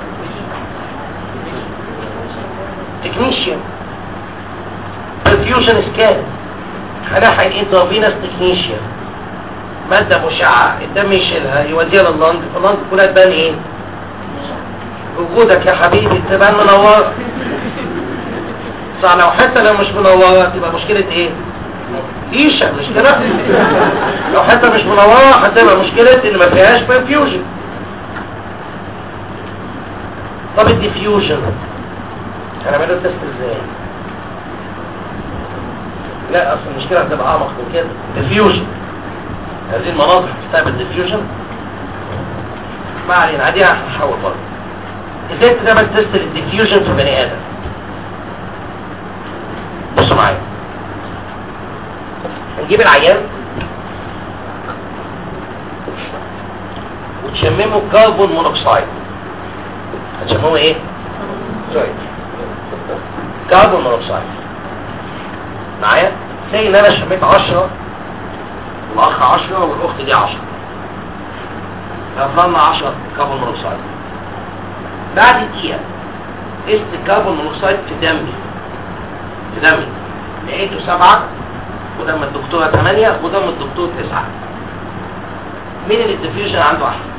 تكنيشيان perfusion سكان هنحن انترفينس تكنيشيان مادة مشعة الدم يشيلها يوديها لللنج فاللنج كلها تبان ايه وجودك يا حبيبي تبان منورة صح لو حتى لو مش منورة تبقى مشكلة ايه ريشة مش كده لو حتى مش منورة هتبقى مشكلة ان ما فيهاش perfusion طب الديفيوجن هنعمله تيست ازاي لا اصل المشكله هتبقى اعمق من كده ديفيوجن هذه المناطق بتعمل ديفيوجن ما علينا عادي هحاول برضه ازاي تعمل تيست للديفيوجن في بني ادم بصوا معايا نجيب العيان وتشممه كربون مونوكسيد هتشممه ايه؟ سوري كربون مونوكسيد معايا زي ان انا شميت 10 والاخ 10 والاخت دي 10 فضلنا 10 كربون مونوكسيد بعد دقيقه قست الكربون مونوكسيد في دمي في دمي لقيته سبعة ودم الدكتورة ثمانية ودم الدكتور تسعة مين اللي الديفيوجن عنده احسن؟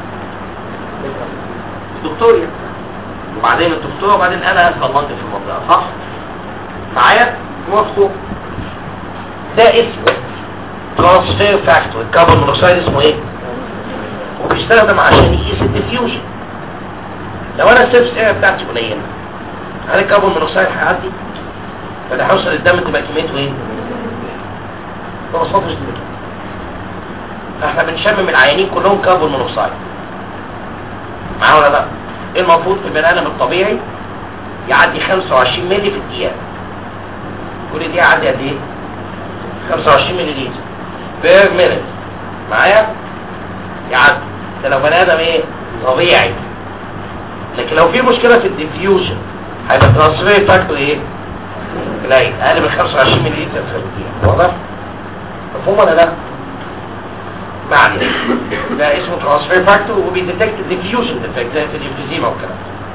الدكتور يعني وبعدين الدكتور وبعدين انا اسفل منطق في المنطقة صح؟ معايا؟ موافقه ده اسمه ترانسفير فاكتور الكربون مونوكسيد اسمه ايه؟ وبيستخدم عشان يقيس الديفيوجن لو انا السيرفس اريا بتاعتي قليله هل الكربون مونوكسيد هيعدي؟ فده هيوصل الدم تبقى كميته ايه؟ ما وصلتش لكده احنا بنشمم العيانين كلهم كربون مونوكسيد معايا ولا لا؟ ايه المفروض في البني ادم الطبيعي يعدي 25 مللي في الدقيقه كل دقيقه يعدي قد ايه؟ 25 مللي لتر بير مينت معايا؟ يعدي ده لو بني ادم ايه؟ طبيعي لكن لو في مشكله في الديفيوجن هيبقى ترانسفير فاكتور ايه؟ قليل اقل من 25 مللي لتر في الدقيقه واضح؟ مفهوم ولا لا؟ ما علينا ده اسمه ترانسفير فاكتور وبيديتكت الديفيوجن ديفكت زي في الانفيزيما والكلام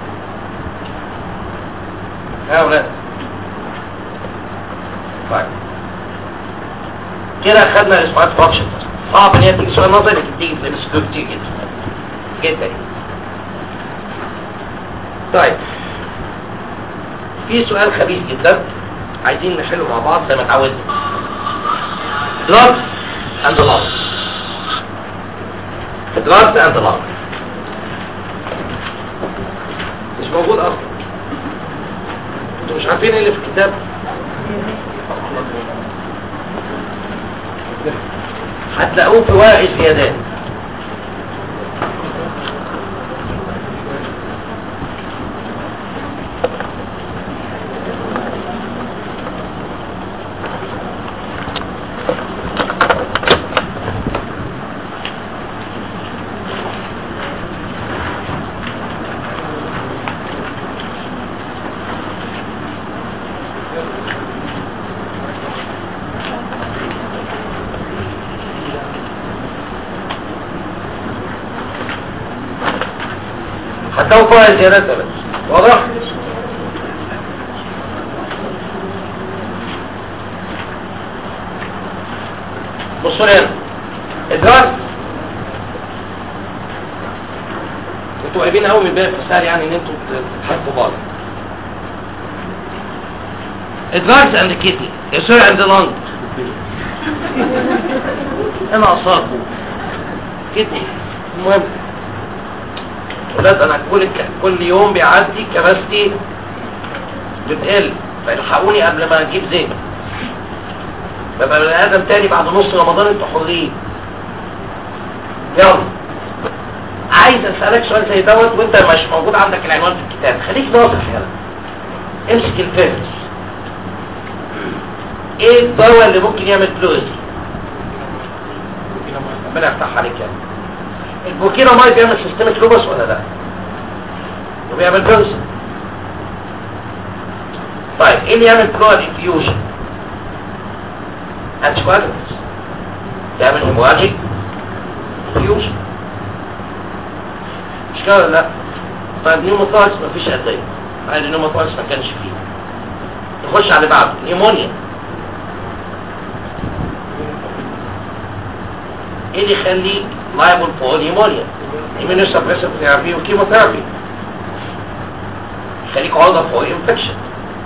يا ولاد طيب كده خدنا الاسمات فانكشن صعب ان هي تيجي سؤال نظري لكن تيجي في السكوب كتير جدا جدا طيب في سؤال خبيث جدا عايزين نحله مع بعض زي ما اتعودنا drugs and the love drugs and the love مش موجود اصلا انتوا مش عارفين ايه اللي في الكتاب هتلاقوه في ورق الزيادات هتلاقوا فوق الزيادات ده بس واضح؟ بصوا لي هنا ادراك انتوا قريبين قوي من الباب فسهل يعني ان انتوا تتحكوا بعض ادراكس اند كيدني سوري اند لانج انا اصاب كيدني المهم ولاد انا كل كل يوم بيعدي كباستي بتقل فالحقوني قبل ما اجيب زيت ببقى بني ادم تاني بعد نص رمضان انتوا حرين يلا عايز اسالك سؤال زي دوت وانت مش موجود عندك العنوان في الكتاب خليك ناصح يلا امسك الفهرس ايه الدواء اللي ممكن يعمل فلوس ربنا يفتح عليك يعني البوكينا ماي بيعمل سيستمك لوبس ولا لا وبيعمل بنسل طيب ايه اللي يعمل بلوال انفيوجن انتيكوادرنس يعمل هيمواجيك انفيوجن مش كده ولا لا طيب نيوموثوركس مفيش ادويه عايز نيوموثوركس ما كانش فيه نخش على بعض نيمونيا ايه اللي يخليك liable for pneumonia immunosuppressive therapy وكيموثيرابي يخليك عرضة for infection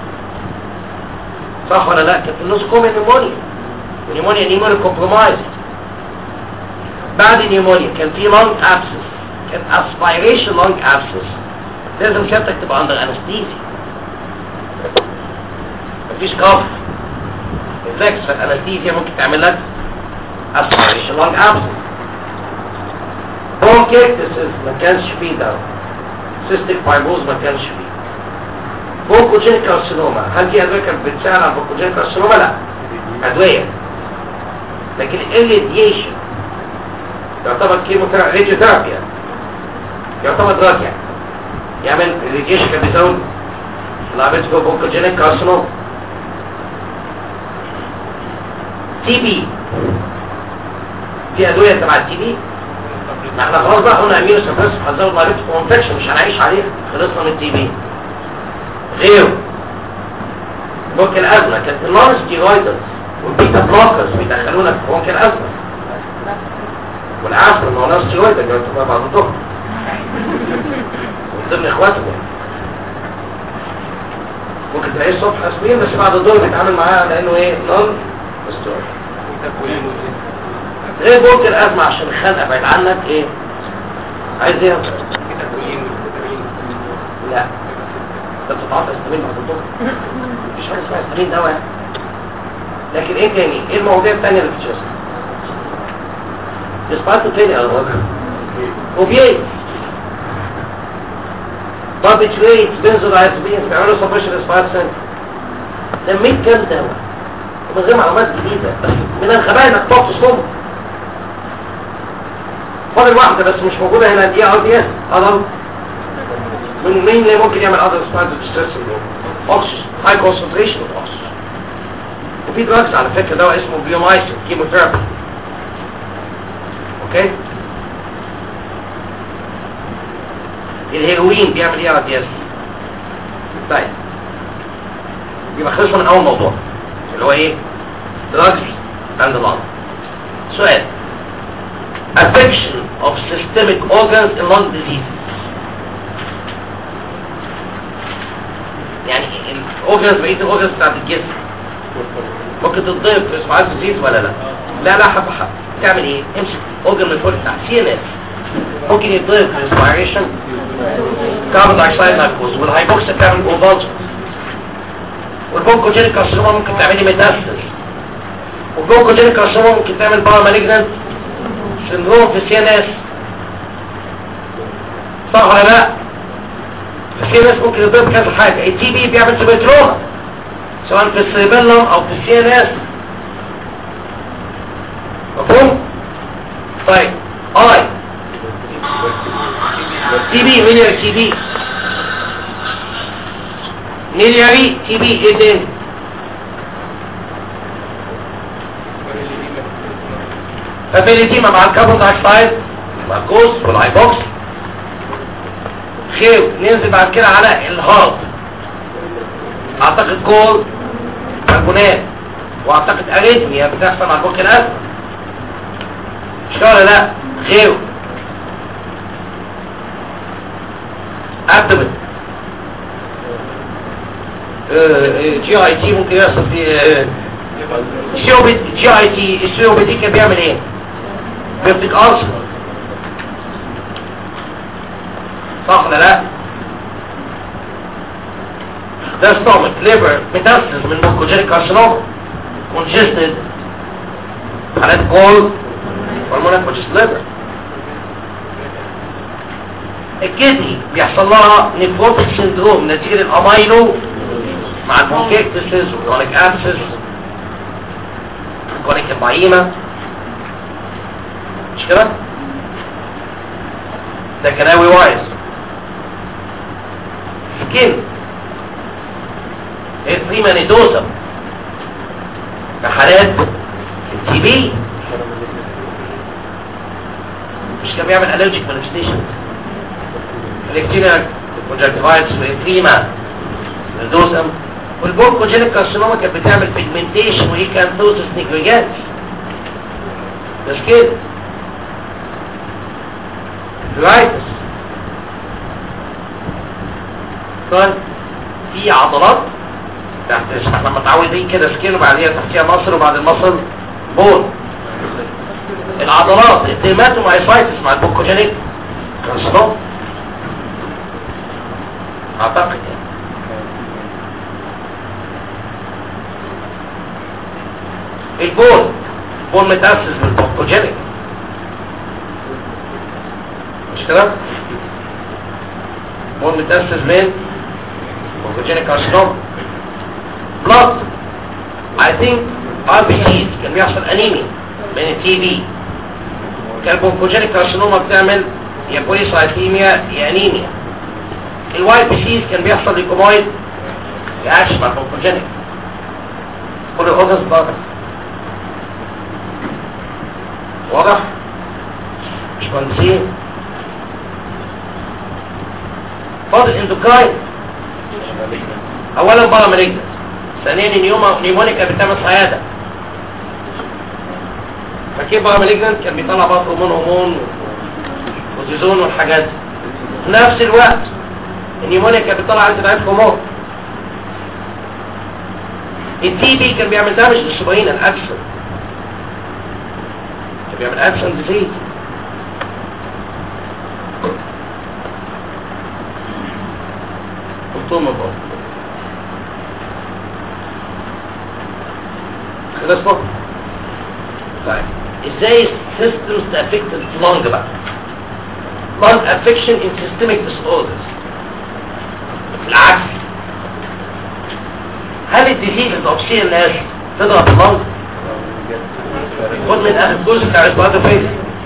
صح ولا لا كان في النص كومن نيمونيا ونيمونيا نيمونيا كومبرومايزد بعد نيمونيا كان في lung abscess كان aspiration lung abscess لازم كانتك تبقى under anesthesia مفيش كف ريفلكس فالانستيزيا ممكن تعمل لك aspiration lung absence bronchiectasis ما كانش فيه ده cystic fibrosis ما كانش فيه بونكوجين كارسينوما هل دي ادويه كانت بتساعد على البونكوجين كارسينوما لا ادويه لكن الراديشن يعتبر كيمو راديو ثيرابي يعني يعتبر دراج يعني يعمل الراديشن كان بيزود العمليه جو بونكوجين كارسينوما تي بي في ادويه تبع التي بي ما احنا خلاص بقى قلنا امينو سبريس هنزود مريض كونفكشن مش هنعيش عليه خلصنا من التي بي غيره ممكن أزمة كانت النار ستيرويدز والبيتا بلوكرز بيدخلونا في ممكن أزمة والعصر ما هو نار ستيرويدز اللي هو بعض الظهر من ضمن اخواتهم ممكن تلاقيه الصبح اسمين بس بعد الظهر بيتعامل معاه لانه ايه نار ستيرويد غير ممكن أزمة عشان الخنقة بعيد عنك ايه عايز ايه لا انت بتتعاطى استامين بعد الظهر مفيش حاجه اسمها استامين دواء لكن ايه تاني ايه المواضيع التانية اللي في الجسم اسباتو تاني على الوجه اوبيات بابيتريت بنزودايزابينز بيعملوا سبريشن اسبات سنت سميت كام دواء ومن غير معلومات جديدة بس من الغباء انك تقعد تصوم فاضل واحدة بس مش موجودة هنا دي ار دي اس ادلت من مين اللي ممكن يعمل other spinal distress syndrome oxygen high concentration of oxygen وفي دراجز على فكرة دواء اسمه بيومايسين كيموثيرابي اوكي الهيروين بيعمل ايه على الدياز طيب يبقى خلصنا من اول موضوع اللي هو ايه دراجز and the lung سؤال affection of systemic organs in lung disease يعني الاورجنز بقيه الاورجنز بتاعت الجسم ممكن تتضرب في اسمها ديزيز ولا لا لا لا حبه حبه تعمل ايه امسك اورجن من فوق بتاع سي ان اس ممكن يتضرب في الاسبيريشن كاربون دايوكسيد ناركوز والهايبوكسيا بتعمل كونفالجن والبونكوجينيك كارسينوما ممكن تعملي ميتاستس والبونكوجينيك كارسينوما ممكن تعمل بارا مالجنانت سندروم في السي ان اس صح ولا لا في ناس ممكن يضرب كذا حاجة التي بي بيعمل سيبيتروما سواء في السيبيلم او في السي ان اس مفهوم؟ طيب اي تي بي ميليار تي بي ميلياري تي بي ايه تاني؟ فابيليتيما مع الكربون دايوكسيد مع الجوز والهايبوكس خير ننزل بعد كده على الهارد اعتقد كول كربونات واعتقد اريتميا بتحصل مع البوك الاسد مش كده ولا لا غيره ابدمن جي اي تي ممكن يحصل في جي اي تي السيو بي كان بيعمل ايه بيبتك ارسل صح ولا لا ده ستومك ليبر ميتاستس من مونكوجينيك كارسينوما كونجستد حالات كول هرمونات كونجست ليبر الكدني بيحصل لها نيفروتيك سندروم نتيجة الامينو مع البونكيكتسز والكرونيك ابسس الكرونيك الضعيمة مش كده؟ ده كلاوي وايز سكين الفريمانيدوزا كحالات التي بي مش كان بيعمل الرجيك مانيفستيشن الكتيريا كونجكتيفايتس والفريما الدوزم والبوركوجينيك كارسينوما كانت بتعمل بيجمنتيشن وهي كانتوزس نيجريجانس مش كده رايتس طيب في عضلات تحت احنا متعودين كده سكين وبعديها تحتيها مصر وبعد المصر بون العضلات الديماتومايسايتس مع البوكوجينيك كارسينوما اعتقد يعني البول بون ميتاسيس بالبونكوجينيك مش كده بون ميتاسيس من بونكوجينيك كارسينوما بلاد I think RBCs كان بيحصل انيميا من التي بي كان البونكوجينيك كارسينوما بتعمل يا بوليسايثيميا يا انيميا الواي بي سيز كان بيحصل ليكومويد يا اشبه البونكوجينيك كل الاوردرز بره واضح مش مهندسين فاضل اندوكاين اولا بره مالجنس ثانيا نيوما نيمونيكا بتعمل صياده فكيف بقى مالجنس كان بيطلع بقى هرمون هرمون وزيزون والحاجات دي في نفس الوقت النيمونيا كانت بتطلع انت ضعيف هرمون التي بي كان بيعمل دامج للشرايين الاكسن كان بيعمل اكسن ديزيز قلتهم بقى خلاص طيب ازاي systems affect اللنج بقى lung affection in systemic disorders العكس هل الديزيز الاوكسين الناس تضرب اللنج خد من اخر جزء بتاع الاسبوعات فيس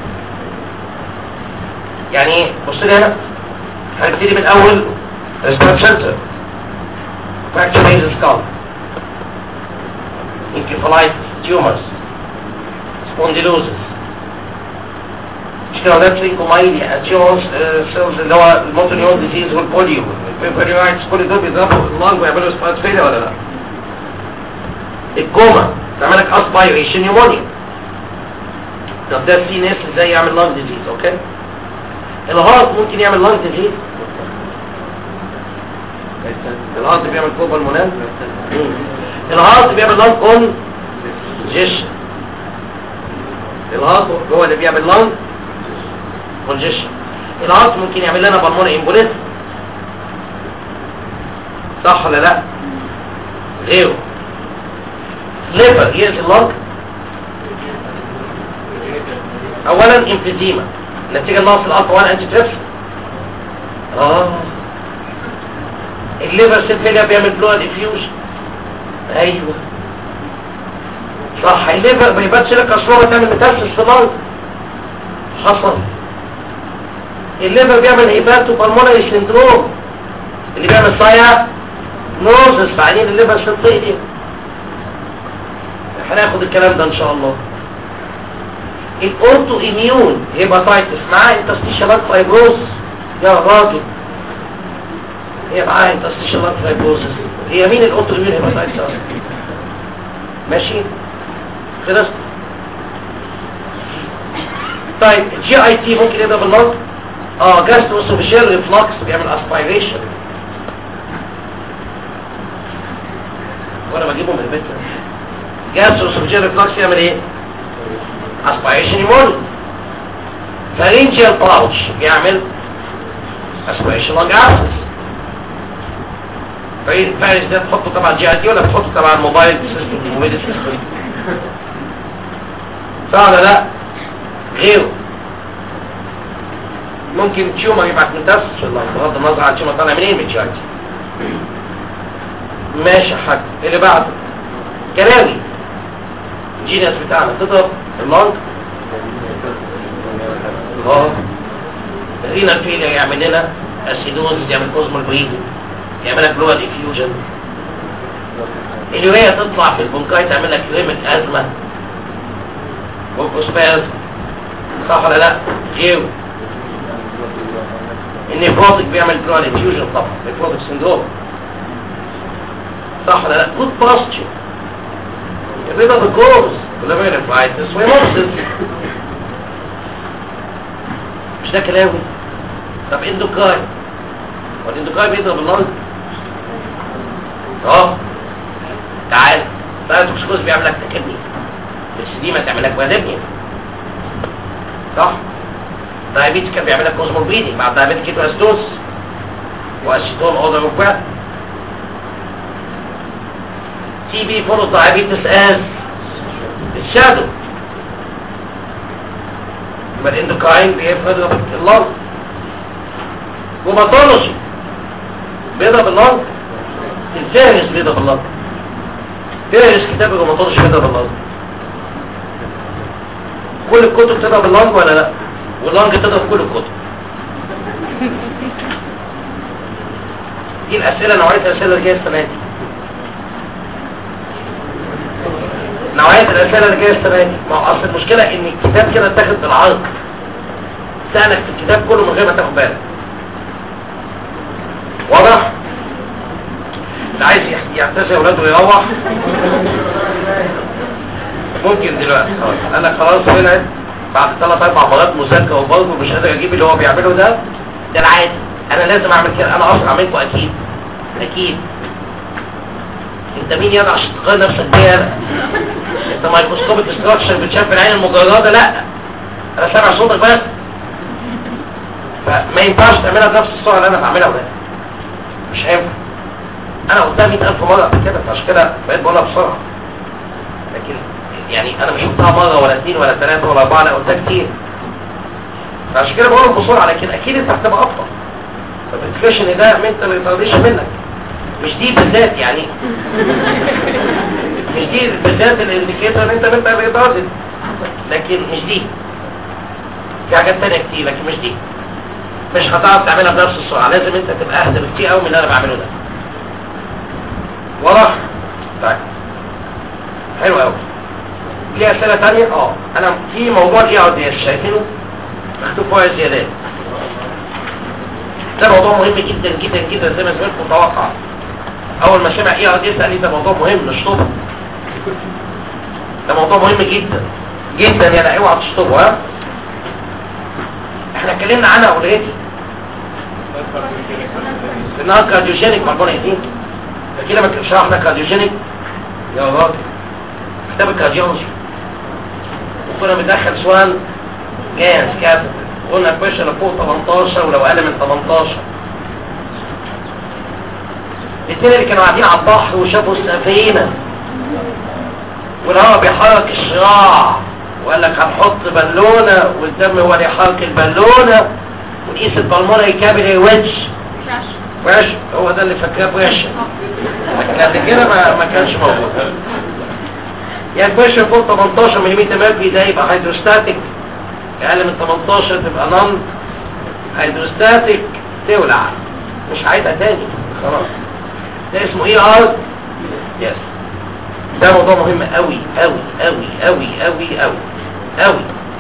يعني ايه بص لي هنا هنبتدي من اول ريسبيرت سنتر فراكشر ميز سكال انكفالايتس تيومرز سبونديلوزس مش كده ده ترينكومايليا اتيوز سيلز اللي هو الموتور نيون ديزيز والبوليو والبريوايتس كل دول بيضربوا اللنج ويعملوا سبايت فيليا ولا لا الكوما تعمل لك اسبايريشن نيومونيا طب ده في ناس ازاي يعمل لانج ديزيز اوكي الهارت ممكن يعمل لانج ديزيز الهارت بيعمل كوبا المونال الهارت بيعمل لانج اون جيشن الهارت هو اللي بيعمل لانج كونجيشن الهارت ممكن يعمل لنا بالمون امبوليزم صح ولا لا غيره ليفر يأذي اللنج اولا امفيزيما نتيجة نقص الالفا 1 انتي تريبس اه الليفر سيل فيلير بيعمل بلواد افيوجن ايوه صح الليفر ما يباتش لك اشرار تعمل متاسس في اللنج حصل الليفر بيعمل هيباتو بالمونري سندروم اللي بيعمل صايع نوزس بعدين الليفر سيل دي هناخد الكلام ده ان شاء الله الاورتو اميون هيباتايتس معاه انتستيشنال فايبروز يا راجل هي معاه انتستيشنال فايبروز هي مين الاورتو اميون هيباتايتس اصلا ماشي خلاص طيب الجي اي تي ممكن يضرب النار اه جاستروسوفيشال ريفلكس بيعمل اسبيريشن وانا بجيبه من البيت جاستروسوفيشال ريفلكس يعمل ايه اسبيريشن يمون فارينجيال باوتش بيعمل اسبيريشن لونج ابسس فارس ده تحطه تبع الجي اي تي ولا تحطه تبع الموبايل سيستم الموبايل سيستم صح ولا لا غيره ممكن تيومر يبعت من تفس بغض النظر عن تيومر طالع منين من الجي اي تي ماشي يا حاج اللي بعده كلاوي الجينيس بتاعنا تضرب اللونج اه الرينال فيلير يعمل لنا اسيدوز يعمل اوزمال بريدنج يعمل لك بلواد افيوجن اليوريا تطلع في البونكاي تعمل لك يوريمك ازمه بونكوسباز صح ولا لا غيره النيفروتيك بيعمل بلواد افيوجن طبعا نيفروتيك سندروم صح ولا لا جود باستشر الرضا بالجوز ولا فيريفايتس ويموتس مش ده كلاوي طب اندوكاي والاندوكاي بيضرب اللنج اه تعال تعال توكسيكوز بيعمل لك تكدني بس دي ما تعمل لك بادبنيا صح دايابيتس كان بيعمل لك كوزموربيدي مع دايابيتك كيتوستوز واسيتون اوردر اوف تي بي فولو دايابيتس از الشادو يبقى الاندوكراين بيفرض اللنج وباثولوجي بيضرب اللنج الفهرس بيضرب اللنج فهرس كتاب الروماتولوجي بيضرب اللنج كل الكتب تضرب اللنج ولا لا واللنج تضرب كل الكتب دي الاسئله نوعيه الاسئله اللي جايه السنه دي نوعيه الاسئله اللي جايه السنه دي ما هو اصل المشكله ان الكتاب كده اتاخد بالعرض سالك في الكتاب كله من غير ما تاخد بالك واضح اللي عايز يح- يعتزل اولاده ويروح ممكن دلوقتي خلاص انا خلاص طلعت بعد ثلاث اربع مرات مذاكره وبرضه مش قادر اجيب اللي هو بيعمله ده ده العادي انا لازم اعمل كده انا اسرع منكم اكيد اكيد انت مين يلا عشان تقارن نفسك بيا انا انت مايكروسكوبيك استراكشر بتشاف بالعين المجرده لا انا سامع صوتك بس فما ينفعش تعملها بنفس السرعه اللي انا بعملها ولا مش هينفع انا قلتها 100000 مره قبل كده فعشان كده بقيت بقولها بسرعه لكن يعني انا مش قلتها مره ولا اثنين ولا ثلاثه ولا اربعه انا قلتها كتير فعشان كده بقولها بسرعه لكن اكيد انت هتبقى ابطا فالانفليشن ده انت ما يطردش منك مش دي بالذات يعني مش دي بالذات الانديكيتور ان انت انت ريتاردد لكن مش دي في حاجات تانية كتير لكن مش دي مش هتعرف تعملها بنفس السرعه لازم انت تبقى اهدى بكتير قوي من اللي انا بعمله ده واضح طيب حلو قوي في اسئله تانية اه انا في موضوع الاي ار دي اس شايفينه مكتوب فوق الزيادات ده موضوع مهم جدا جدا جدا زي ما زميلكم متوقع اول ما سمع اي ار دي اس قال لي ده موضوع مهم نشطبه ده موضوع مهم جدا جدا يعني اوعى تشطبه ها احنا اتكلمنا عنها اوريدي انها كارديوجينيك مربونه ايدين لكن لما شرحنا كارديوجينيك يا راجل كتاب الكارديولوجي وكنا بندخل سؤال جاهز كاتب قلنا البريشر فوق 18 ولو اقل من 18 الاثنين اللي كانوا قاعدين على البحر وشافوا السفينه والهواء بيحرك الشراع وقال لك هنحط بالونه والدم هو اللي يحرك البالونه ونقيس البلمونري كابيلي ويدج وش هو ده اللي فاكراه وش لكن قبل كده ما, ما كانش موجود يعني البريشر فوق 18 ملم ميركوري ده يبقى هيدروستاتيك اقل من 18 تبقى نون هيدروستاتيك تولع مش هيبقى تاني خلاص ده اسمه ايه ار يس ده موضوع مهم قوي قوي قوي قوي قوي قوي قوي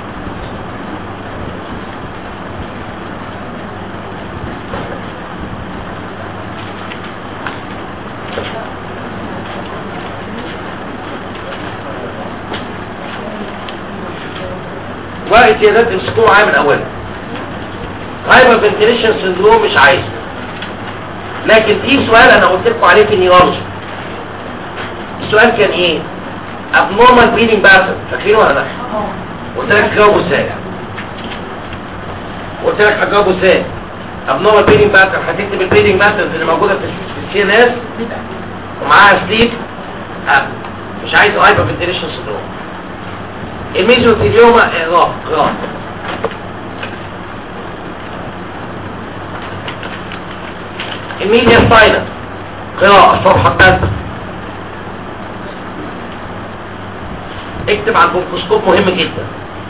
وقت امسكوه معايا من اولها هايبر فنتيليشن سندروم مش عايز لكن في سؤال انا قلت لكم عليه في النيورولوجي السؤال كان ايه abnormal breathing pattern فاكرينه ولا لا قلت لك جاوبه ازاي قلت لك هتجاوبه ازاي abnormal breathing pattern هتكتب البريدنج باترنز اللي موجوده في السي ان اس ومعاها سليب مش عايز هايبر فنتيليشن سندروم الميزوثيليوما اغراق اغراق الميديا سايلنت قراءة الصفحة الثالثة اكتب على البونكوسكوب مهم جدا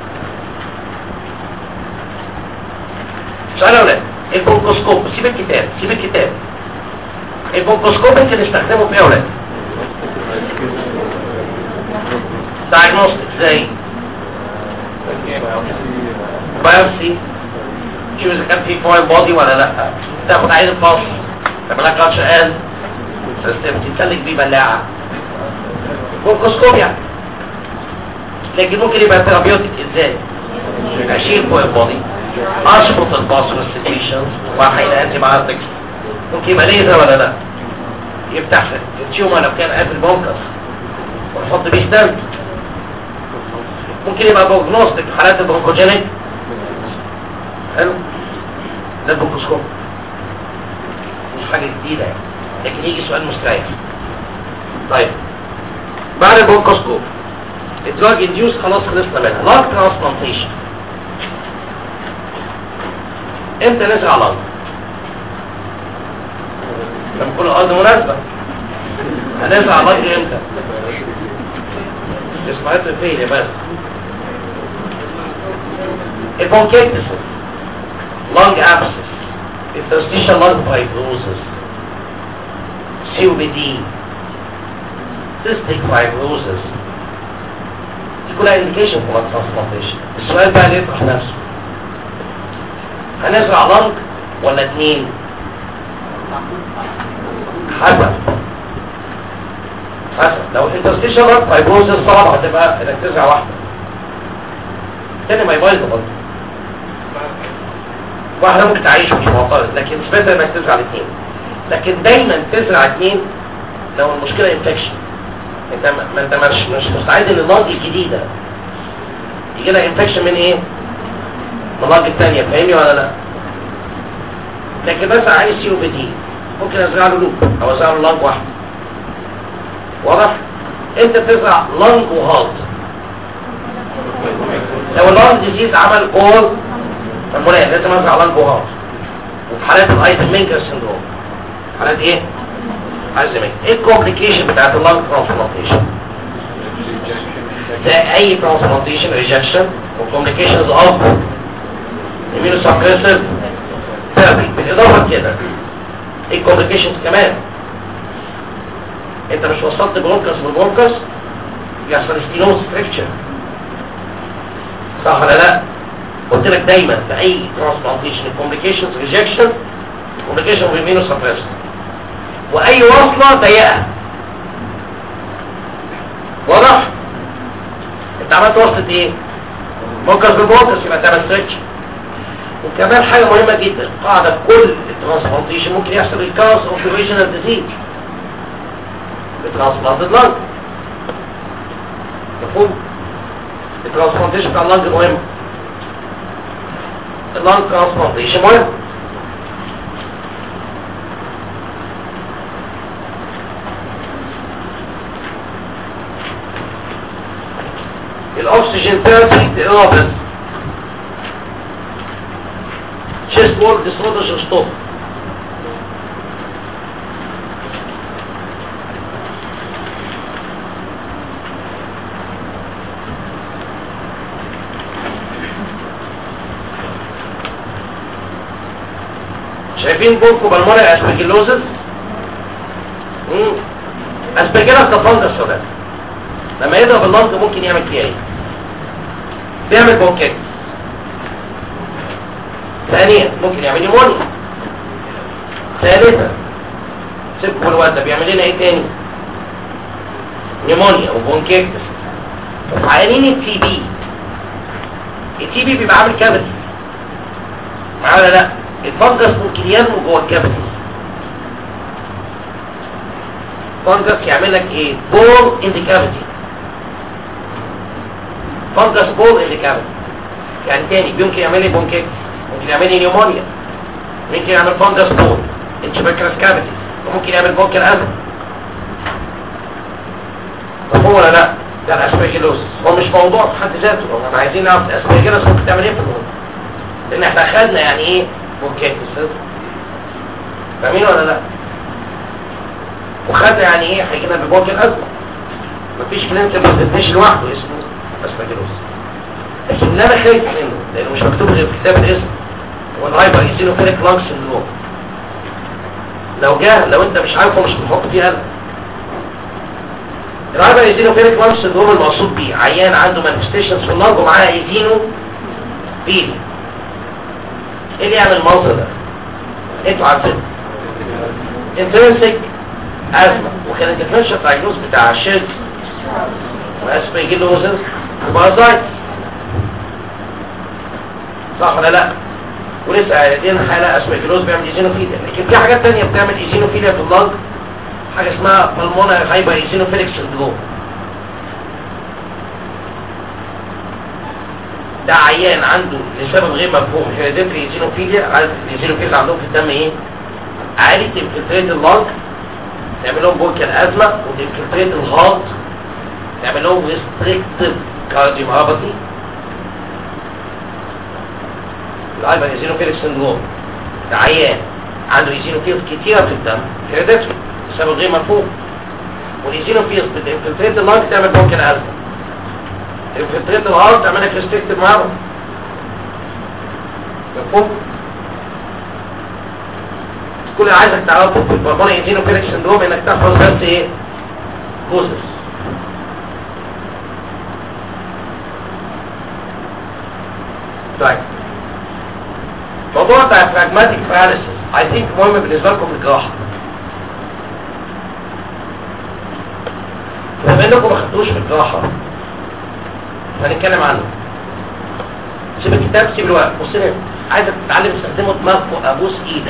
سؤال يا اولاد البونكوسكوب سيب الكتاب سيب الكتاب البونكوسكوب انت نستخدمه في ايه يا اولاد دايجنوستيك زي بايوسي شوف اذا كان في فوين بودي ولا لا تاخد عين الفصل تعملها كاتش قال تتسلك بيه بلاعه بونكوسكوب يعني لكن ممكن يبقى ثيرابيوتيك ازاي اشيل فوين بودي اشفط الباسل سيتويشنز واحد انتي بايوتكس ممكن يبقى ليزر ولا لا يفتح التيومر لو كان قافل بونكس ونحط بيه ستاند ممكن يبقى بروجنوستيك حالات البرونكوجينيك حلو ده البرونكوسكوب مش حاجه جديده يعني لكن يجي سؤال مستريح طيب بعد البرونكوسكوب الدراج انديوس خلاص خلصنا منها لاك ترانسبلانتيشن امتى نزرع لنج لما تكون الارض مناسبه هنزرع لنج امتى اسمعت فين بس البونكيتس lung abscess interstitial lung fibrosis COPD cystic fibrosis دي كلها indication for lung transplantation السؤال بقى اللي يطرح نفسه هنزرع لنج ولا اتنين حسب حسب لو interstitial lung fibrosis صعب هتبقى انك تزرع واحده تاني ما يبايظ برضه واحدة ممكن تعيش مش معترض لكن سمعت انك تزرع الاثنين لكن دايما تزرع اثنين لو المشكلة انفكشن انت ما ما انت مش مش مستعد ان اللنج الجديدة يجي لها انفكشن من ايه؟ من اللنج الثانية فاهمني ولا لا؟ لكن بس عايز سي او بي دي ممكن ازرع له لوب او ازرع له لنج واحد واضح؟ انت تزرع لنج وهالت لو اللنج ديزيز عمل كول المنايا لازم ازرع لنج وهالت وفي حالات الايزمينجر سندروم حالات ايه؟ ايزمينجر ايه الكومبليكيشن بتاعت اللنج ترانسبلانتيشن؟ زي اي ترانسبلانتيشن ريجكشن وكومبليكيشنز اوف immunosuppressive ثيرابي بالاضافه لكده ايه الكومبليكيشنز كمان انت مش وصلت برونكس بالبرونكس يحصل ستينوز فريكشر صح ولا لا قلت لك دايما في اي ترانسبلانتيشن الكومبليكيشنز ريجكشن كومبليكيشن بالمينوسبريس واي وصله ضيقه واضح انت عملت وصله ايه برونكس بالبرونكس يبقى تعمل ستريتش وكمان حاجة مهمة جدا قاعدة في كل الترانسبلانتيشن ممكن يحصل الكاس اوف اوريجينال ديزيز بترانسبلانتد لانج مفهوم الترانسبلانتيشن بتاع اللانج مهم اللانج ترانسبلانتيشن مهم الاكسجين ثيرابي تقرا بس chest wall disorder should stop. شايفين بوركو بالمرة اسبيجيلوزس اسبيجيلوس ده فانجس شباب لما يضرب اللنج ممكن يعمل فيها ايه بيعمل بونكيت ثانيا ممكن يعمل نيمونيا ثالثا سيبكم الواد ده بيعمل لنا ايه تاني نيمونيا وبونكيكتس عيانين التي بي التي بي بيبقى عامل كافيتي معاه ولا لا الفنجس ممكن ينمو جوه الكافيتي فنجس يعمل لك ايه بول ان ذا كافيتي فنجس بول ان ذا كافيتي يعني تاني يمكن يعمل لي بونكيكتس ممكن يعمل لي نيومونيا ممكن يعمل فانجس بول انتبكرس كافيتي وممكن يعمل بوكر ازم طب هو ولا لا ده الاسبيجيلوس هو مش موضوع في حد ذاته احنا عايزين نعرف الاسبيجيلوس ممكن تعمل ايه في الموضوع لان احنا اخدنا يعني ايه بونكيتس فاهمين ولا لا وخدنا يعني ايه هيجينا ببوكر ازمه مفيش كلينيكال برزنتيشن لوحده اسمه اسبيجيلوس لكن اللي انا خايف منه لانه مش مكتوب غير في كتاب الاسم هو الهايبر ايزينوفيليك لانج سندروم لو جه لو انت مش عارفه مش بتحط فيه قلب الهايبر ايزينوفيليك لانج سندروم المقصود بيه عيان عنده مانيفستيشنز في اللانج ومعاه ايزينو فيلي ايه اللي يعمل المنظر ده انتوا عارفين انترنسك ازمه وكان الديفرنشال دايجنوز بتاع الشيلز واسبيجيلوزز وبارازايتس صح ولا لا ولسه قاعدين حاله اسميجلوز بيعمل ايزينوفيليا لكن في حاجات تانية بتعمل ايزينوفيليا في اللنج حاجه اسمها بالمونا هايبر ايزينوفيليك سندروم ده عيان عنده لسبب غير مفهوم هيريديتري ايزينوفيليا عارف الايزينوفيليا اللي عندهم في الدم ايه عالي تنفلتريت اللنج تعمل لهم بوركال ازمه وتنفلتريت الهارت تعمل لهم ريستريكتيف كارديوميوباثي الهايبر ايزينوفيليك سندروم ده عيان عنده ايزينوفيلز كتيره في الدم هيريديتري بسبب غير مفهوم والايزينوفيلز بتنفلتريت اللنج تعمل ممكن ازمه انفلتريت الهارت تعمل لك ريستريكتيف مارو مفهوم كل اللي عايزك تعرفه في البرموني ايزينوفيليك سندروم انك تحفظ بس ايه كوزس طيب موضوع بتاع براجماتيك باراليسيس اي ثينك مهم بالنسبه لكم في الجراحه بما انكم ما خدتوش في الجراحه هنتكلم عنه سيب الكتاب سيب الورق بص هنا عايزك تتعلم تستخدمه دماغك وابوس ايدك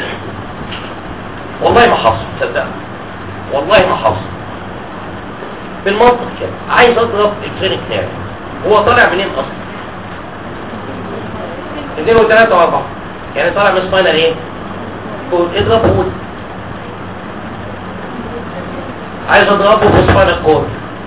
والله ما حصل صدقني والله ما حصل بالمنطق كده عايز اضرب الكلينيك نيرف هو طالع منين اصلا اثنين وثلاثة واربعة يعني طالع من سباينال ايه قول اضرب قول عايز اضربه في سباينال كورد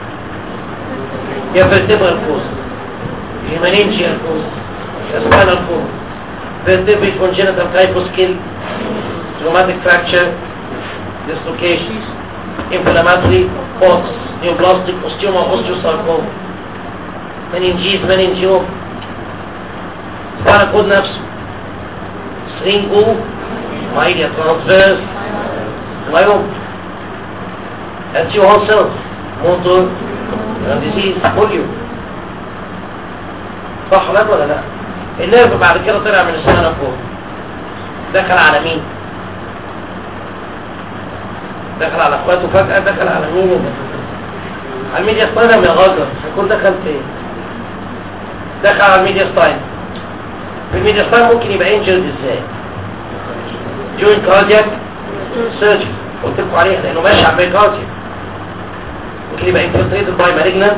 يا فيرتبرال كوز يا منينجيال كوز يا سباينال كورد فيرتبرال كونجنتال تايبوسكيل traumatic fracture dislocations inflammatory box neoplastic osteoma osteosarcoma meninges meningioma سبحانه كود نفسه سرينجو مايليا ترانسفيرس مايوم انتي هول سيلز موتور ديزيز بوليو صح ولا ولا لا النيرف بعد كده طلع من السنه فوق دخل على مين دخل على اخواته فجأة دخل على مين على الميديا ستاين يا غجر هيكون دخل فين دخل على الميديا ستاين في الميديا ستاين ممكن يبقى انجلد ازاي جوين كاردياك سيرجري قلت لكم عليها لانه ماشي على البيكارديا ممكن يبقى انفلتريتد باي مالجنان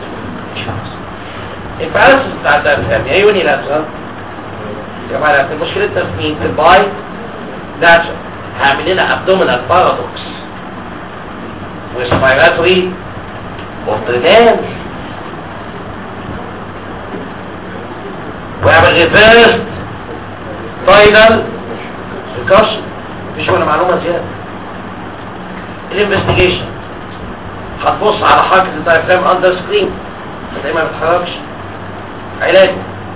الباراسيس بتاع الدم يا يوني لاترال يا جماعه مشكلتنا في مين في الباي لاترال هعمل لنا ابدومينال بارادوكس وسبايراتوري اوبترينال ويعمل ريفيرس فاينل ريكاشن مفيش ولا معلومه زياده الانفستيجيشن هتبص على حركه الدايفرام اندر سكرين زي ما بتتحركش علاج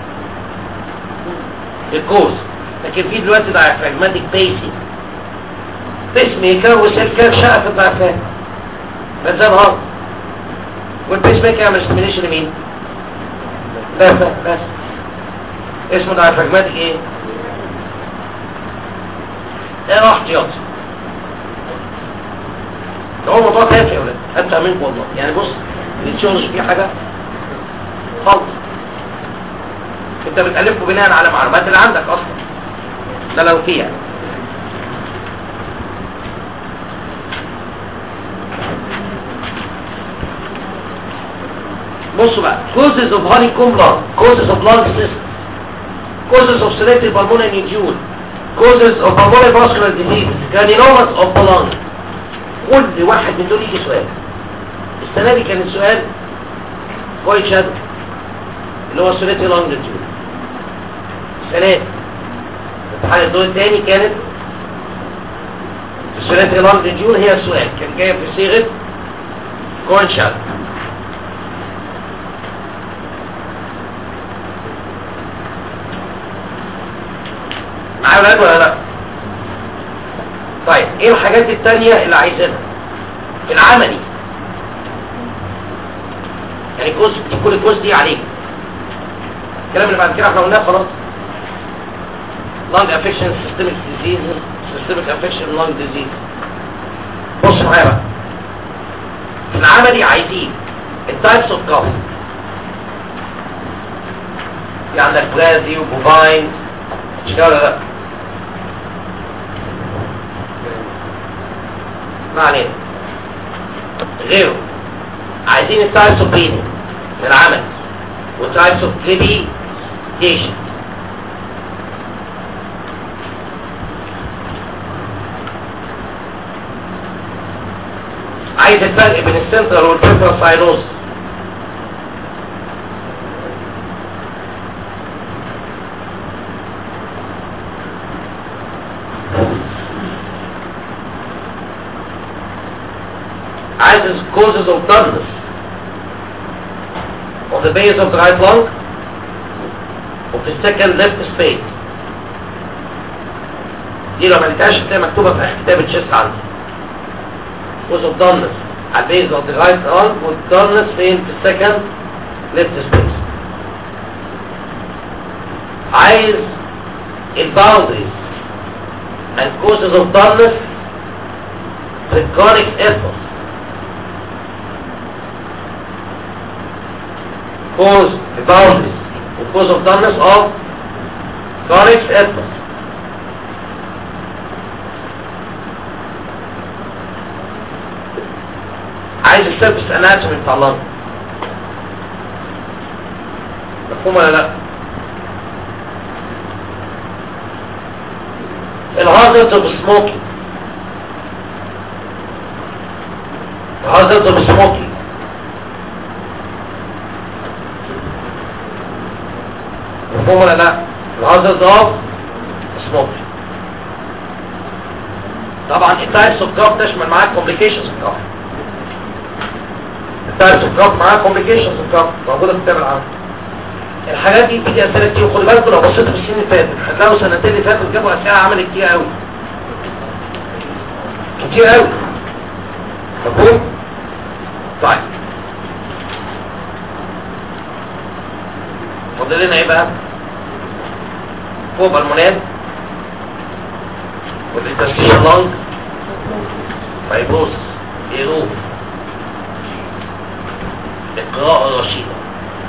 الكوز لكن في دلوقتي دايفراجماتيك بيسنج بيس ميكر وسيل كير شقة في الضعفان بس ده الهارد والبيس ميكر يعمل ستيميليشن لمين؟ بس بس اسمه دايفراجماتيك ايه؟ ايه راح احتياطي ده هو موضوع تافه يا ولاد ابدا منكم والله يعني بص التشولوج فيه حاجه خالص انت بتألفه بناء على معلومات اللي عندك اصلا ده لو فيه يعني بصوا بقى causes of honeycomb lung causes of lung cyst causes of selective pulmonary nodule causes of pulmonary vascular disease granulomas of the lung كل واحد من دول يجي سؤال السنة دي كان السؤال كويس شد اللي هو selective lung nodule السنة دي الامتحان الدور الثاني كانت selective lung nodule هي السؤال كان جاي في صيغة كوين شد معايا ولاد ولا لا طيب ايه الحاجات التانية اللي عايزينها العملي يعني كوز كل الكوز دي عليك الكلام اللي بعد كده احنا قلناه خلاص lung affection systemic disease systemic affection lung disease بص معايا بقى في العملي عايزين التايبس اوف كاف في عندك برازي وبوفاين مش كده ولا لا ما علينا غيره عايزين التايبس اوف بيني من العمل والتايبس اوف كليبيتيشن عايز الفرق بين السنترال والبريفرال ساينوز عايز causes of dullness of the base of the right lung of the second left space دي لو ما لقيتهاش هتلاقي مكتوبه في اخر كتاب الشيست عندي cause of dullness على البيز of the right lung والdullness فين في السكند left space عايز الباوندريز and causes of dullness في chronic effort cause the boundaries and cause of dullness of chronic effort عايز السيرفس اناتومي بتاع اللنج مفهوم ولا لا الهازارد اوف سموكينج الهازارد اوف سموكينج مفهوم ولا لا الهازارد اوف سموكينج طبعا التايبس اوف كاف تشمل معاك كومبليكيشنز اوف كاف التايبس اوف كاف معاك كومبليكيشنز اوف كاف موجوده في الكتاب العام الحاجات دي بتيجي اسئله كتير وخد بالكم لو بصيتوا في السنين اللي فاتت هتلاقوا سنتين اللي فاتوا جابوا اسئله عملت كتير قوي كتير قوي مفهوم طيب فاضل لنا ايه بقى فوق المناد والانترستيشن لونج فايبروس ايروف القراءة الرشيدة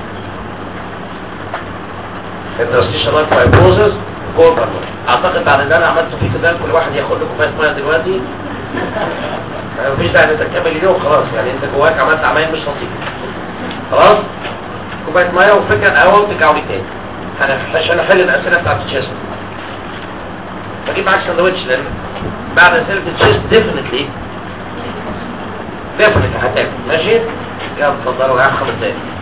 انترستيشن لونج فايبروسس فوق المناد اعتقد بعد اللي انا عملته فيه كده كل واحد ياخد له كوبايه ميه دلوقتي يعني مفيش داعي انت تكمل اليوم خلاص يعني انت جواك عملت عمايل مش لطيفه خلاص كوبايه ميه وفكره قهوه وترجعوا لي تاني انا عشان احل الاسئله بتاعت التشيست بجيب معاك سندوتش لان بعد اسئله التشيست ديفنتلي ديفنتلي هتاكل ماشي يلا اتفضلوا يا خمس دقايق